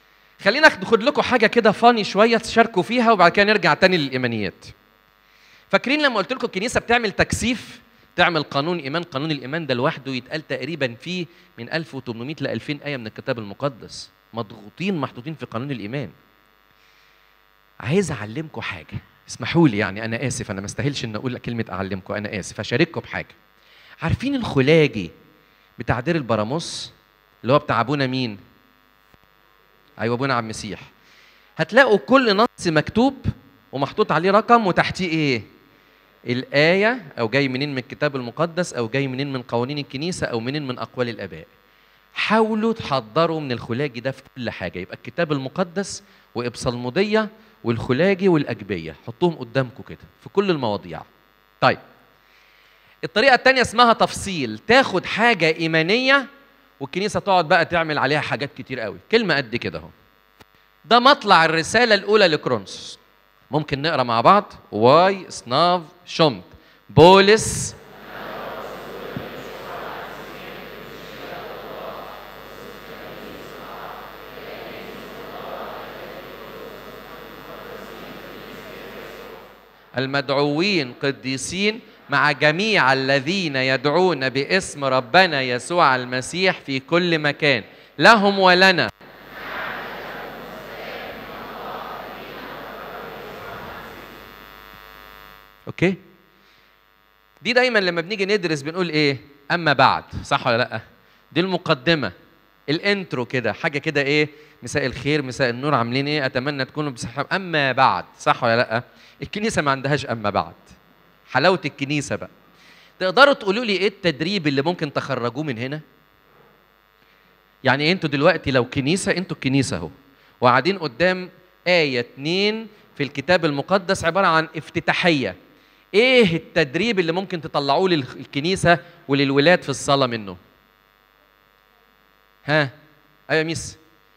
Speaker 2: خلينا ناخد لكم حاجه كده فاني شويه تشاركوا فيها وبعد كده نرجع تاني للايمانيات فاكرين لما قلت لكم الكنيسه بتعمل تكثيف تعمل قانون ايمان قانون الايمان ده لوحده يتقال تقريبا فيه من 1800 ل 2000 ايه من الكتاب المقدس مضغوطين محطوطين في قانون الايمان عايز اعلمكم حاجه اسمحوا لي يعني انا اسف انا ما استاهلش ان اقول كلمه اعلمكم انا اسف اشارككم بحاجه عارفين الخلاجي بتاع دير البراموس اللي هو بتاع ابونا مين ايوه ابونا عبد المسيح هتلاقوا كل نص مكتوب ومحطوط عليه رقم وتحتيه ايه الآية أو جاي منين من الكتاب المقدس أو جاي منين من قوانين الكنيسة أو منين من أقوال الآباء حاولوا تحضروا من الخلاجي ده في كل حاجة يبقى الكتاب المقدس وإبصالمودية والخلاجي والأجبية حطوهم قدامكم كده في كل المواضيع طيب الطريقة التانية اسمها تفصيل تاخد حاجة إيمانية والكنيسة تقعد بقى تعمل عليها حاجات كتير قوي كلمة قد كده اهو ده مطلع الرسالة الأولى لكرونس ممكن نقرا مع بعض واي سناف شمت بولس المدعوين قديسين مع جميع الذين يدعون باسم ربنا يسوع المسيح في كل مكان لهم ولنا اوكي دي دايما لما بنيجي ندرس بنقول ايه اما بعد صح ولا لا دي المقدمه الانترو كده حاجه كده ايه مساء الخير مساء النور عاملين ايه اتمنى تكونوا بصحه اما بعد صح ولا لا الكنيسه ما عندهاش اما بعد حلاوه الكنيسه بقى تقدروا تقولوا لي ايه التدريب اللي ممكن تخرجوه من هنا يعني انتوا دلوقتي لو كنيسه انتوا الكنيسه اهو وقاعدين قدام ايه اتنين في الكتاب المقدس عباره عن افتتاحيه ايه التدريب اللي ممكن تطلعوه للكنيسه وللولاد في الصلاه منه ها ايوه يا ميس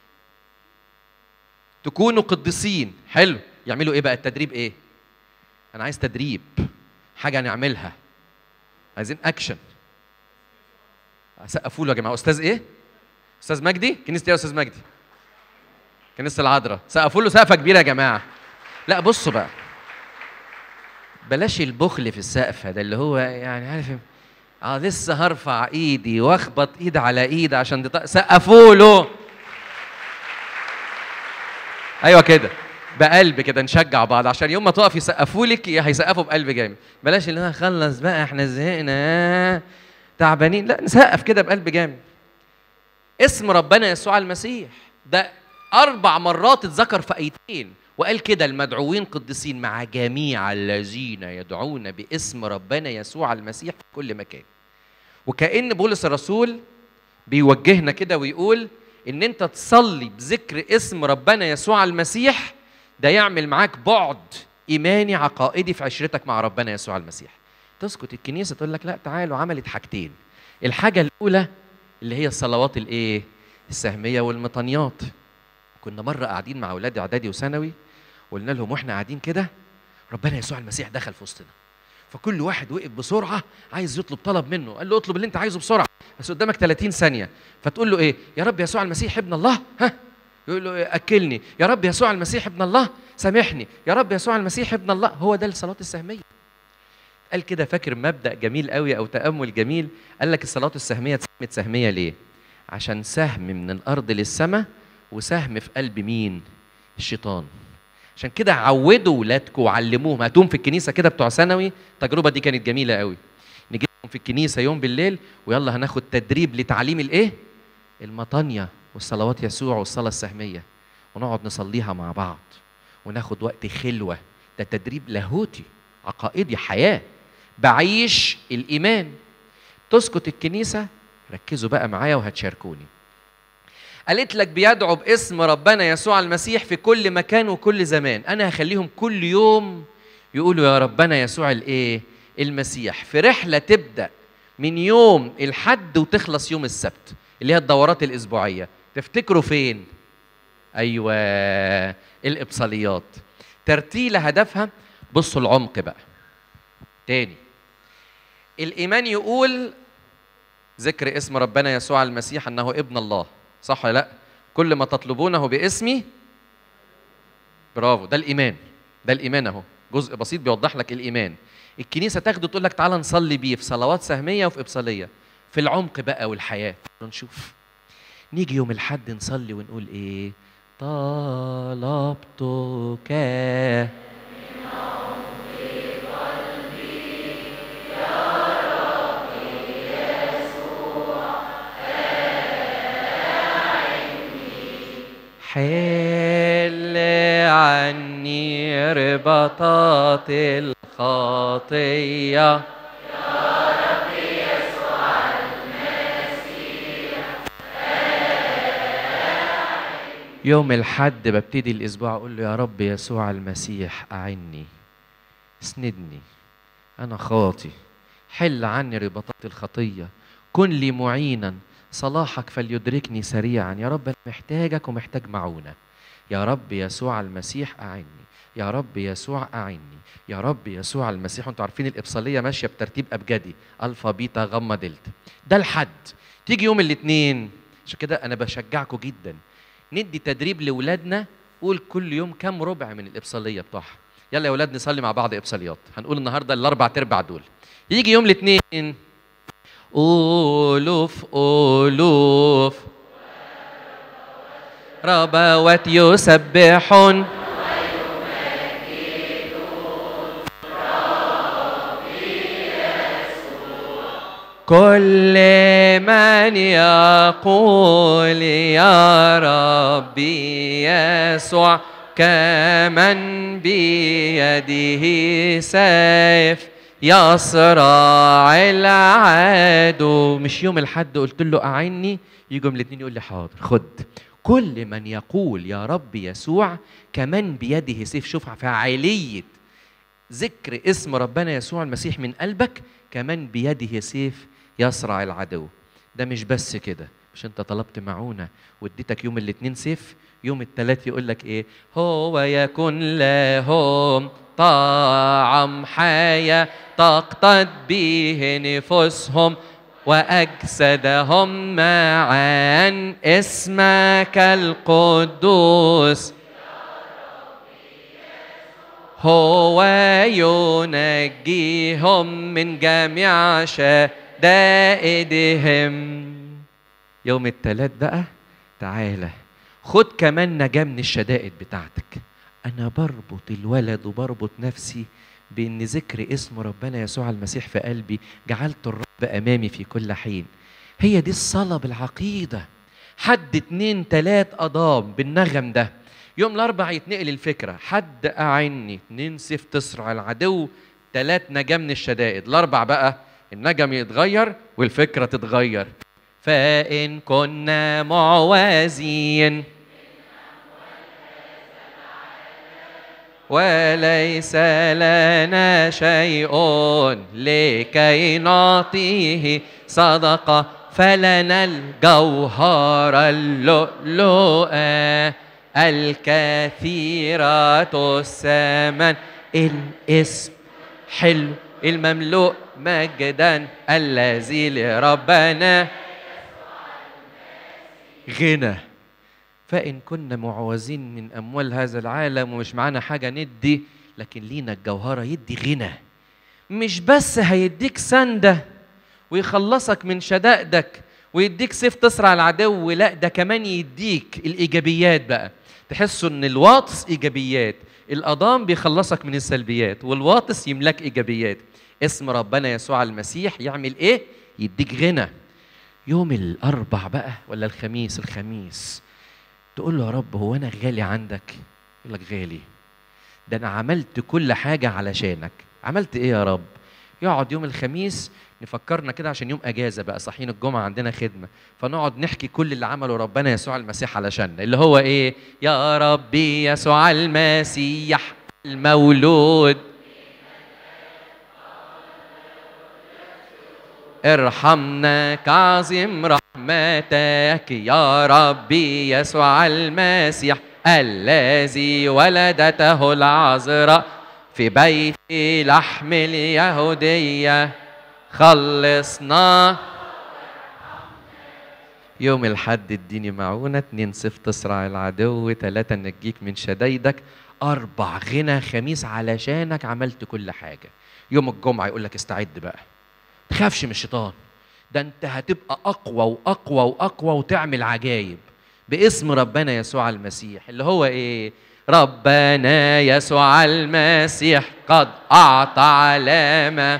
Speaker 2: تكونوا قديسين حلو يعملوا ايه بقى التدريب ايه انا عايز تدريب حاجه نعملها عايزين اكشن سقفوا له يا جماعه استاذ ايه استاذ مجدي كنيسه ايه يا استاذ مجدي كنيسه العذراء سقفوا له سقفه كبيره يا جماعه لا بصوا بقى بلاش البخل في السقف ده اللي هو يعني عارف اه لسه هرفع ايدي واخبط ايد على ايد عشان تط... سقفوا له ايوه كده بقلب كده نشجع بعض عشان يوم ما تقف يسقفوا لك هيسقفوا بقلب جامد بلاش اللي هو خلص بقى احنا زهقنا تعبانين لا نسقف كده بقلب جامد اسم ربنا يسوع المسيح ده اربع مرات اتذكر في ايتين وقال كده المدعوين قديسين مع جميع الذين يدعون باسم ربنا يسوع المسيح في كل مكان وكأن بولس الرسول بيوجهنا كده ويقول ان انت تصلي بذكر اسم ربنا يسوع المسيح ده يعمل معاك بعد ايماني عقائدي في عشرتك مع ربنا يسوع المسيح تسكت الكنيسه تقول لك لا تعالوا عملت حاجتين الحاجه الاولى اللي هي الصلوات الايه السهميه والمطانيات كنا مره قاعدين مع اولاد اعدادي وثانوي وقلنا لهم واحنا قاعدين كده ربنا يسوع المسيح دخل في وسطنا فكل واحد وقف بسرعه عايز يطلب طلب منه قال له اطلب اللي انت عايزه بسرعه بس قدامك 30 ثانيه فتقول له ايه يا رب يسوع المسيح ابن الله ها يقول له إيه؟ اكلني يا رب يسوع المسيح ابن الله سامحني يا رب يسوع المسيح ابن الله هو ده الصلاه السهميه قال كده فاكر مبدا جميل قوي او تامل جميل قال لك الصلاه السهميه اتسمت سهميه ليه عشان سهم من الارض للسماء وسهم في قلب مين الشيطان عشان كده عودوا ولادكم وعلموهم هاتوهم في الكنيسه كده بتوع ثانوي التجربه دي كانت جميله قوي نجيبهم في الكنيسه يوم بالليل ويلا هناخد تدريب لتعليم الايه المطانيه والصلوات يسوع والصلاه السهميه ونقعد نصليها مع بعض وناخد وقت خلوه ده تدريب لاهوتي عقائدي حياه بعيش الايمان تسكت الكنيسه ركزوا بقى معايا وهتشاركوني قالت لك بيدعو باسم ربنا يسوع المسيح في كل مكان وكل زمان انا هخليهم كل يوم يقولوا يا ربنا يسوع الايه المسيح في رحله تبدا من يوم الحد وتخلص يوم السبت اللي هي الدورات الاسبوعيه تفتكروا فين ايوه الابصاليات ترتيله هدفها بصوا العمق بقى تاني الايمان يقول ذكر اسم ربنا يسوع المسيح انه ابن الله صح ولا لا كل ما تطلبونه باسمي برافو ده الايمان ده الايمان اهو جزء بسيط بيوضح لك الايمان الكنيسه تاخده تقول لك تعالى نصلي بيه في صلوات سهميه وفي ابصاليه في العمق بقى والحياه نشوف نيجي يوم الحد نصلي ونقول ايه طلبتك حل عني ربطات الخطيه يوم الحد ببتدي الاسبوع اقول له يا رب يسوع المسيح اعني اسندني انا خاطي حل عني رباطات الخطيه كن لي معينا صلاحك فليدركني سريعا يا رب انا محتاجك ومحتاج معونه يا رب يسوع المسيح اعني يا رب يسوع اعني يا رب يسوع المسيح انتوا عارفين الابصاليه ماشيه بترتيب ابجدي الفا بيتا غاما دلتا ده الحد تيجي يوم الاثنين عشان كده انا بشجعكم جدا ندي تدريب لاولادنا قول كل يوم كم ربع من الابصاليه بتوعها يلا يا اولاد نصلي مع بعض ابصاليات هنقول النهارده الاربع تربع دول يجي يوم الاثنين ألوف ألوف ربوات يسبحون كل من يقول يا ربي يسوع كمن بيده سيف يصرع العدو مش يوم الحد قلت له أعني يجوا من الاثنين يقول لي حاضر خد كل من يقول يا رب يسوع كمن بيده سيف شوف فاعلية ذكر اسم ربنا يسوع المسيح من قلبك كمن بيده سيف يصرع العدو ده مش بس كده مش انت طلبت معونة واديتك يوم الاثنين سيف يوم الثلاث يقول لك ايه هو يكن لهم طعم حياة تقتد به نفوسهم وأجسادهم معا اسمك القدوس هو ينجيهم من جميع شدائدهم يوم الثلاث بقى تعالى خد كمان نجاة من الشدائد بتاعتك أنا بربط الولد وبربط نفسي بأن ذكر اسم ربنا يسوع المسيح في قلبي جعلت الرب أمامي في كل حين هي دي الصلاة بالعقيدة حد اتنين تلات أضام بالنغم ده يوم الأربع يتنقل الفكرة حد أعني اتنين سيف تسرع العدو تلات نجاة من الشدائد الأربع بقى النجم يتغير والفكرة تتغير فإن كنا معوازين وليس لنا شيء لكي نعطيه صدقة فلنا الجوهر اللؤلؤة الكثيرة الثمن الاسم حلو المملوء مجدا الذي لربنا غنى فإن كنا معوزين من أموال هذا العالم ومش معانا حاجة ندي لكن لينا الجوهرة يدي غنى مش بس هيديك سندة ويخلصك من شدائدك ويديك سيف تسرع العدو لا ده كمان يديك الإيجابيات بقى تحسوا إن الواطس إيجابيات الأضام بيخلصك من السلبيات والواطس يملك إيجابيات اسم ربنا يسوع المسيح يعمل إيه؟ يديك غنى يوم الأربع بقى ولا الخميس الخميس تقول له يا رب هو انا غالي عندك يقول لك غالي ده انا عملت كل حاجه علشانك عملت ايه يا رب يقعد يوم الخميس نفكرنا كده عشان يوم اجازه بقى صاحيين الجمعه عندنا خدمه فنقعد نحكي كل اللي عمله ربنا يسوع المسيح علشاننا اللي هو ايه يا ربي يسوع المسيح المولود ارحمنا كعظيم رحمتك يا ربي يسوع المسيح الذي ولدته العذراء في بيت لحم اليهودية خلصنا يوم الحد اديني معونة اتنين صف تصرع العدو تلاتة نجيك من شدايدك أربع غنى خميس علشانك عملت كل حاجة يوم الجمعة يقول لك استعد بقى تخافش من الشيطان ده انت هتبقى أقوى وأقوى وأقوى وتعمل عجايب باسم ربنا يسوع المسيح اللي هو ايه ربنا يسوع المسيح قد أعطى علامة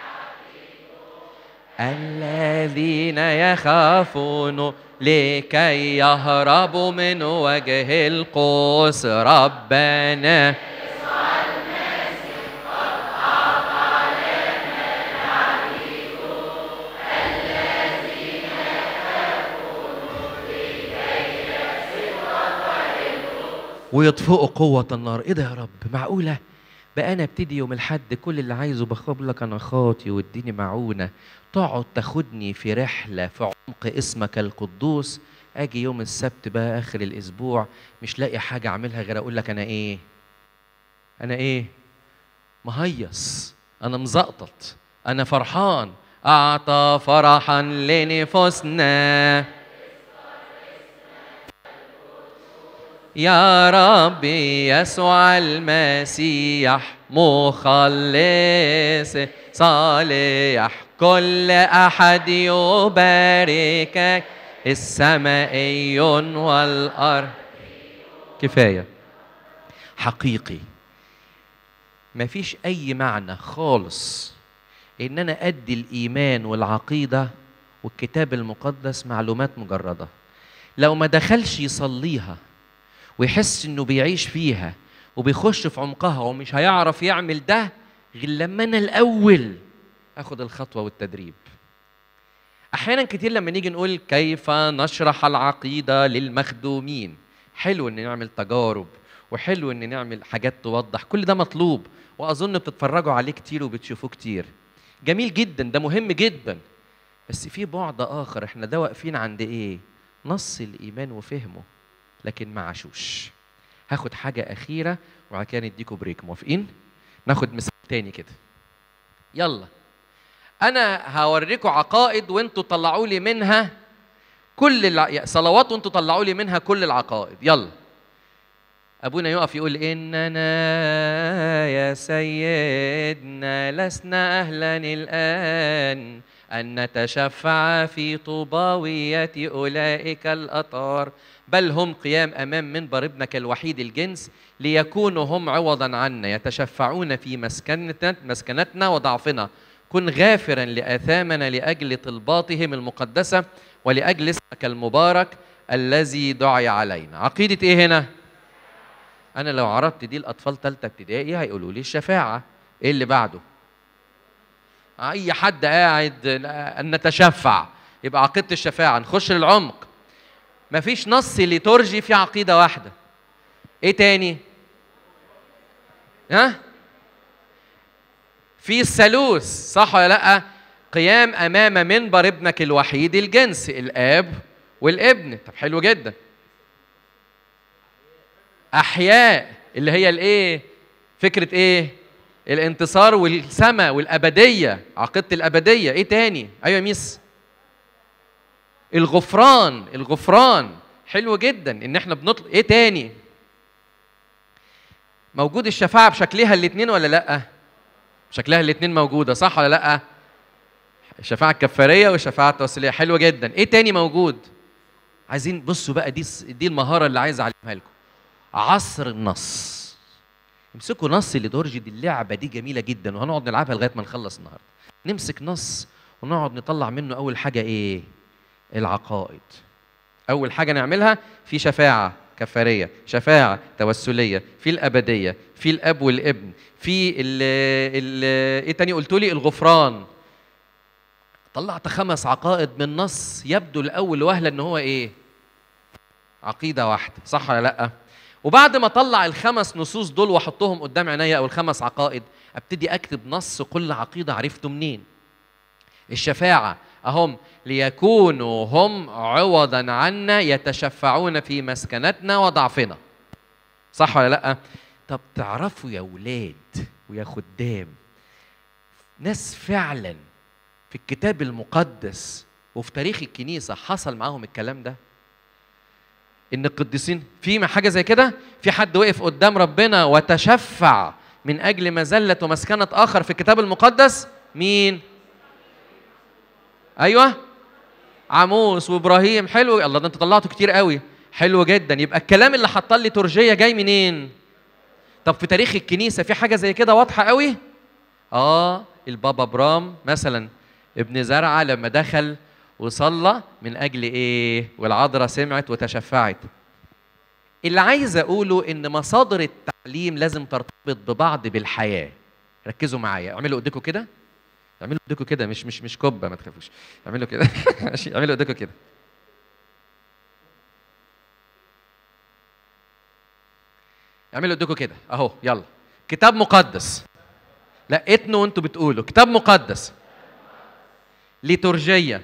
Speaker 2: الذين يخافون لكي يهربوا من وجه القوس ربنا ويطفئوا قوة النار ايه ده يا رب معقولة بقى انا ابتدي يوم الحد كل اللي عايزه بخاب لك انا خاطي واديني معونة تقعد تاخدني في رحلة في عمق اسمك القدوس اجي يوم السبت بقى اخر الاسبوع مش لاقي حاجة اعملها غير اقول لك انا ايه انا ايه مهيص انا مزقطط انا فرحان اعطى فرحا لنفوسنا يا ربي يسوع المسيح مخلص صالح كل أحد يباركك السمائي والأرض كفاية حقيقي مفيش أي معنى خالص إن أنا أدي الإيمان والعقيدة والكتاب المقدس معلومات مجردة لو ما دخلش يصليها ويحس انه بيعيش فيها وبيخش في عمقها ومش هيعرف يعمل ده غير لما انا الاول اخد الخطوه والتدريب احيانا كتير لما نيجي نقول كيف نشرح العقيده للمخدومين حلو ان نعمل تجارب وحلو ان نعمل حاجات توضح كل ده مطلوب واظن بتتفرجوا عليه كتير وبتشوفوه كتير جميل جدا ده مهم جدا بس في بعد اخر احنا ده واقفين عند ايه نص الايمان وفهمه لكن ما عاشوش هاخد حاجة أخيرة وبعد كده نديكوا بريك موافقين؟ ناخد مثال تاني كده يلا أنا هوريكم عقائد وأنتوا طلعوا لي منها كل الع... صلوات وأنتوا طلعوا لي منها كل العقائد يلا أبونا يقف يقول إننا يا سيدنا لسنا أهلا الآن أن نتشفع في طوباوية أولئك الأطهار بل هم قيام أمام منبر ابنك الوحيد الجنس ليكونوا هم عوضا عنا يتشفعون في مسكنتنا مسكنتنا وضعفنا كن غافرا لآثامنا لأجل طلباتهم المقدسة ولأجل اسمك المبارك الذي دعي علينا عقيدة إيه هنا؟ أنا لو عرضت دي الأطفال تالتة ابتدائي هيقولوا لي الشفاعة إيه اللي بعده؟ اي حد قاعد ان نتشفع يبقى عقيده الشفاعه نخش للعمق مفيش نص ليتورجي في عقيده واحده ايه تاني ها في الثالوث صح ولا لا قيام امام منبر ابنك الوحيد الجنس الاب والابن طب حلو جدا احياء اللي هي الايه فكره ايه الانتصار والسماء والابديه عقيده الابديه ايه تاني ايوه يا ميس الغفران الغفران حلو جدا ان احنا بنطلب ايه تاني موجود الشفاعه بشكلها الاثنين ولا لا شكلها الاثنين موجوده صح ولا لا الشفاعه الكفاريه والشفاعه التوسليه حلوه جدا ايه تاني موجود عايزين بصوا بقى دي دي المهاره اللي عايز اعلمها لكم عصر النص امسكوا نص لدورجي دي اللعبه دي جميله جدا وهنقعد نلعبها لغايه ما نخلص النهارده نمسك نص ونقعد نطلع منه اول حاجه ايه العقائد اول حاجه نعملها في شفاعه كفاريه شفاعه توسليه في الابديه في الاب والابن في ال ال ايه تاني قلت لي الغفران طلعت خمس عقائد من نص يبدو الاول وهله ان هو ايه عقيده واحده صح ولا لا وبعد ما اطلع الخمس نصوص دول واحطهم قدام عينيا او الخمس عقائد ابتدي اكتب نص كل عقيده عرفته منين الشفاعه اهم ليكونوا هم عوضا عنا يتشفعون في مسكنتنا وضعفنا صح ولا لا طب تعرفوا يا ولاد ويا خدام ناس فعلا في الكتاب المقدس وفي تاريخ الكنيسه حصل معاهم الكلام ده ان القديسين في حاجه زي كده في حد وقف قدام ربنا وتشفع من اجل مذله ومسكنه اخر في الكتاب المقدس مين ايوه عموس وابراهيم حلو الله ده انت طلعته كتير قوي حلو جدا يبقى الكلام اللي حط لي ترجيه جاي منين طب في تاريخ الكنيسه في حاجه زي كده واضحه قوي اه البابا برام مثلا ابن زرعه لما دخل وصلى من اجل ايه والعذراء سمعت وتشفعت اللي عايز اقوله ان مصادر التعليم لازم ترتبط ببعض بالحياه ركزوا معايا اعملوا ايديكم كده اعملوا ايديكم كده مش مش مش كبه ما تخافوش اعملوا كده ماشي اعملوا ايديكم كده اعملوا ايديكم كده اهو يلا كتاب مقدس لا اتنوا وانتوا بتقولوا كتاب مقدس ليتورجيه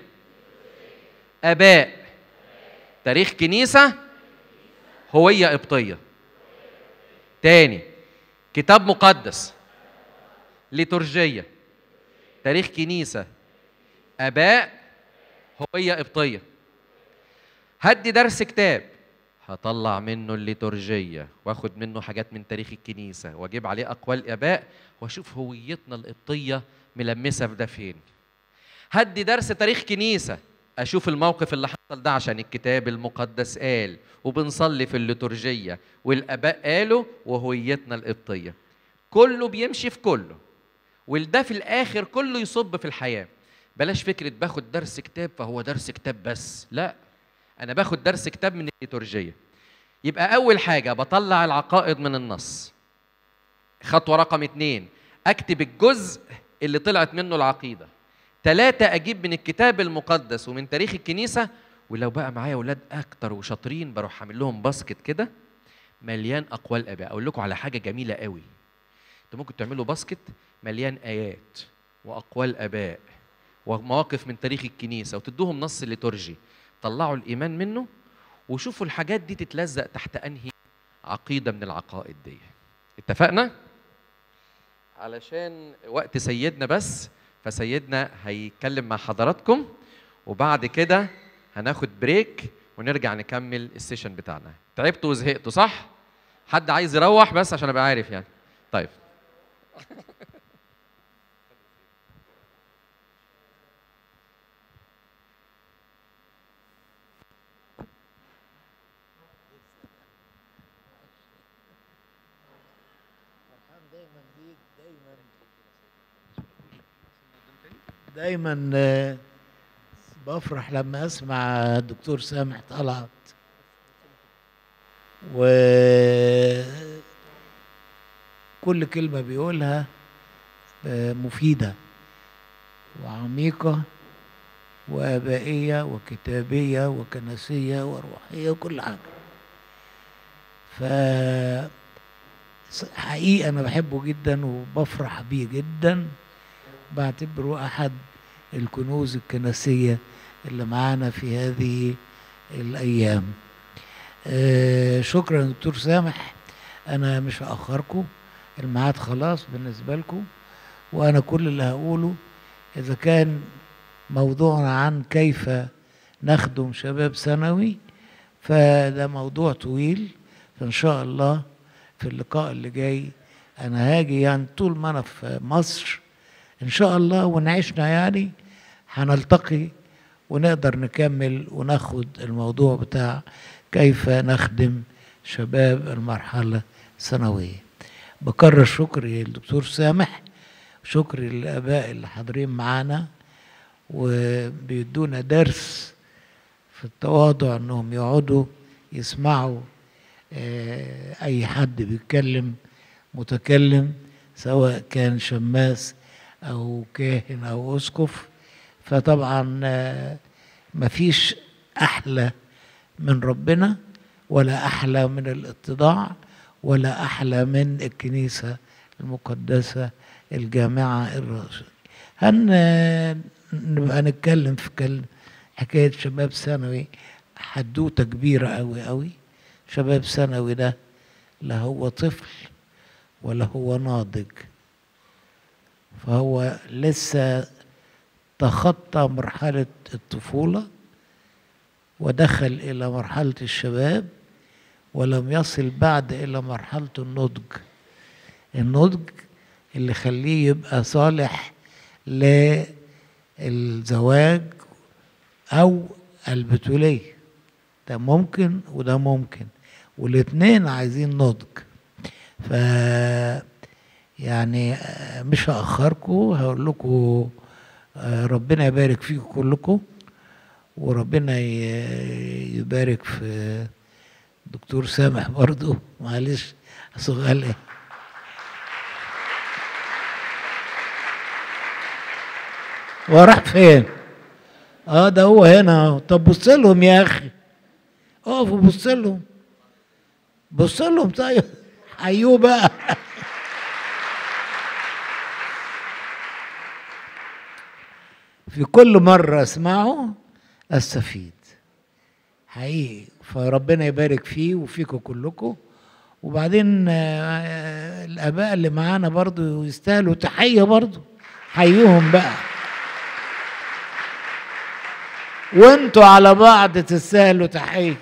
Speaker 2: اباء تاريخ كنيسه هويه قبطيه تاني كتاب مقدس ليتورجيه تاريخ كنيسه اباء هويه قبطيه هدي درس كتاب هطلع منه الليتورجيه واخد منه حاجات من تاريخ الكنيسه واجيب عليه اقوال اباء واشوف هويتنا القبطيه ملمسه في ده فين هدي درس تاريخ كنيسه اشوف الموقف اللي حصل ده عشان الكتاب المقدس قال وبنصلي في الليتورجيه والاباء قالوا وهويتنا القبطيه كله بيمشي في كله والده في الاخر كله يصب في الحياه بلاش فكره باخد درس كتاب فهو درس كتاب بس لا انا باخد درس كتاب من الليتورجيه يبقى اول حاجه بطلع العقائد من النص خطوه رقم اتنين اكتب الجزء اللي طلعت منه العقيده ثلاثة أجيب من الكتاب المقدس ومن تاريخ الكنيسة ولو بقى معايا أولاد أكتر وشاطرين بروح عامل لهم باسكت كده مليان أقوال آباء أقول لكم على حاجة جميلة قوي أنتوا ممكن تعملوا باسكت مليان آيات وأقوال آباء ومواقف من تاريخ الكنيسة وتدوهم نص ليتورجي طلعوا الإيمان منه وشوفوا الحاجات دي تتلزق تحت أنهي عقيدة من العقائد دي اتفقنا؟ علشان وقت سيدنا بس فسيدنا هيتكلم مع حضراتكم وبعد كده هناخد بريك ونرجع نكمل السيشن بتاعنا تعبتوا وزهقتوا صح حد عايز يروح بس عشان ابقى عارف يعني طيب
Speaker 3: دايما آه، بفرح لما اسمع الدكتور سامح طلعت و كل كلمة بيقولها آه، مفيدة وعميقة وآبائية وكتابية وكنسية وروحية وكل حاجة ف حقيقة أنا بحبه جدا وبفرح بيه جدا بعتبره أحد الكنوز الكنسية اللي معانا في هذه الأيام آه شكرا دكتور سامح أنا مش هأخركم الميعاد خلاص بالنسبة لكم وأنا كل اللي هقوله إذا كان موضوعنا عن كيف نخدم شباب ثانوي فده موضوع طويل فإن شاء الله في اللقاء اللي جاي أنا هاجي يعني طول ما أنا في مصر إن شاء الله ونعيشنا يعني هنلتقي ونقدر نكمل وناخد الموضوع بتاع كيف نخدم شباب المرحلة الثانوية بكرر شكري للدكتور سامح شكري للآباء اللي حاضرين معانا وبيدونا درس في التواضع انهم يقعدوا يسمعوا آه، اي حد بيتكلم متكلم سواء كان شماس او كاهن او اسقف فطبعا آه، مفيش احلى من ربنا ولا احلى من الاتضاع ولا احلى من الكنيسه المقدسه الجامعه الرسوليه هن نبقى نتكلم في كل حكايه شباب ثانوي حدوته كبيره قوي قوي شباب ثانوي ده لا هو طفل ولا هو ناضج فهو لسه تخطى مرحلة الطفولة ودخل إلى مرحلة الشباب ولم يصل بعد إلى مرحلة النضج النضج اللي يخليه يبقى صالح للزواج أو البتولية ده ممكن وده ممكن والاتنين عايزين نضج ف يعني آه، مش هأخركم هقول لكم آه، ربنا يبارك فيكم كلكم وربنا ي- يبارك في دكتور سامح برضو معلش سؤال ايه وراح فين اه ده هو هنا أهو. طب بص لهم يا اخي اقف وبص لهم بص لهم طيب حيوه بقى في كل مرة اسمعه استفيد حقيقي فربنا يبارك فيه وفيكم كلكم وبعدين آه، الاباء اللي معانا برضو يستاهلوا تحية برضو حيوهم بقى وانتوا على بعض تستاهلوا تحية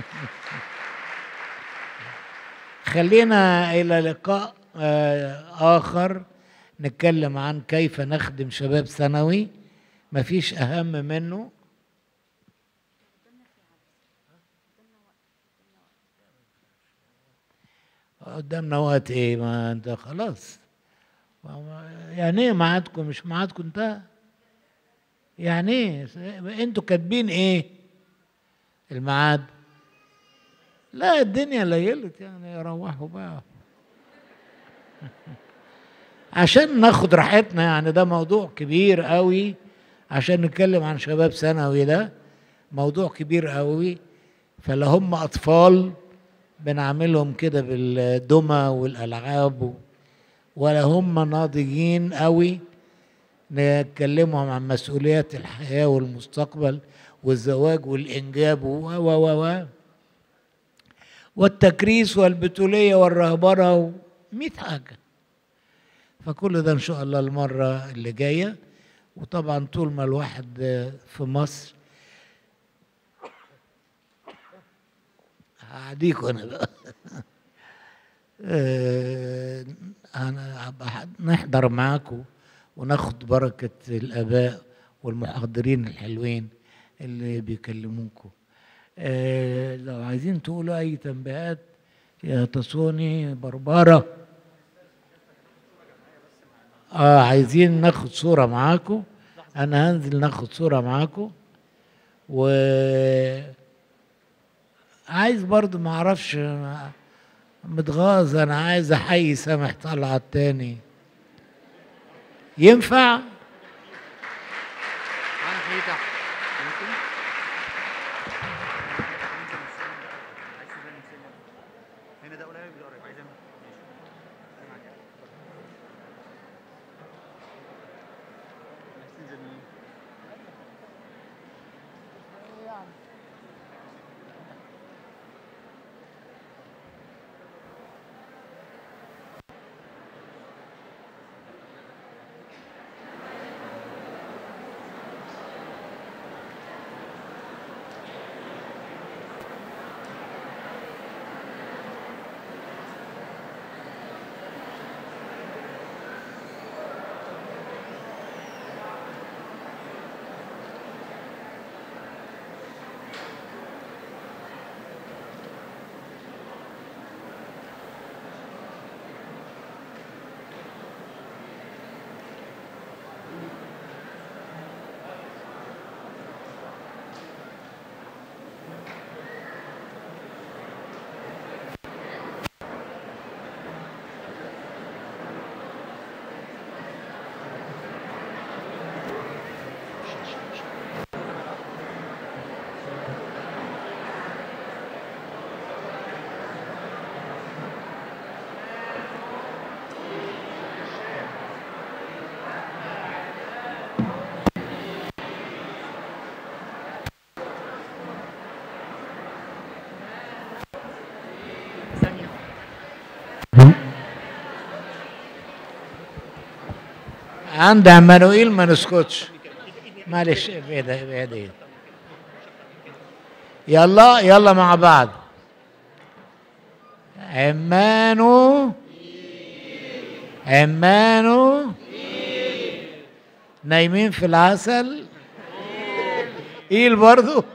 Speaker 3: خلينا الى لقاء آه، اخر نتكلم عن كيف نخدم شباب ثانوي مفيش اهم منه قدامنا وقت ايه ما انت خلاص ما- ما- يعني ايه ميعادكم مش ميعادكم انتهى يعني ايه انتوا كاتبين ايه الميعاد لا الدنيا ليلت يعني يروحوا بقى عشان ناخد راحتنا يعني ده موضوع كبير قوي عشان نتكلم عن شباب ثانوي ده موضوع كبير قوي فلا هم اطفال بنعملهم كده بالدمى والالعاب و- ولا هم ناضجين قوي نكلمهم عن مسؤوليات الحياه والمستقبل والزواج والانجاب و و و و والتكريس والبتوليه والرهبره و 100 حاجه فكل ده ان شاء الله المره اللي جايه وطبعا طول ما الواحد في مصر هعديكوا انا بقى آه، أنا هبقى نحضر معاكم وناخد بركة الآباء والمحاضرين الحلوين اللي بيكلموكم آه، لو عايزين تقولوا أي تنبيهات يا تصوني بربرة اه عايزين ناخد صورة معاكم أنا هنزل ناخد صورة معاكم و عايز برضو ما اعرفش متغاظ انا عايز احيي سامح طلعت تاني ينفع عند عمانوئيل ما نسكتش معلش ابعد ابعد ايدك يلا يلا مع بعض عمانو عمانو نايمين في العسل ايل برضو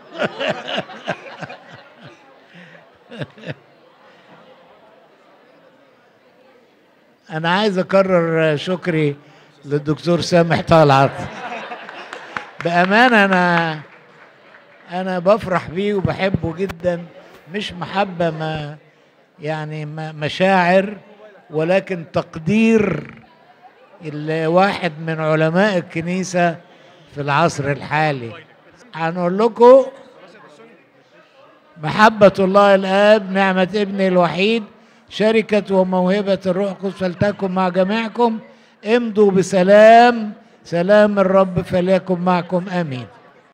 Speaker 3: انا عايز اكرر شكري للدكتور سامح طلعت بامانه انا انا بفرح بيه وبحبه جدا مش محبه ما يعني ما مشاعر ولكن تقدير الواحد من علماء الكنيسه في العصر الحالي هنقول لكم محبة الله الآب نعمة ابنه الوحيد شركة وموهبة الروح القدس فلتكن مع جميعكم امضوا بسلام سلام الرب فليكن معكم آمين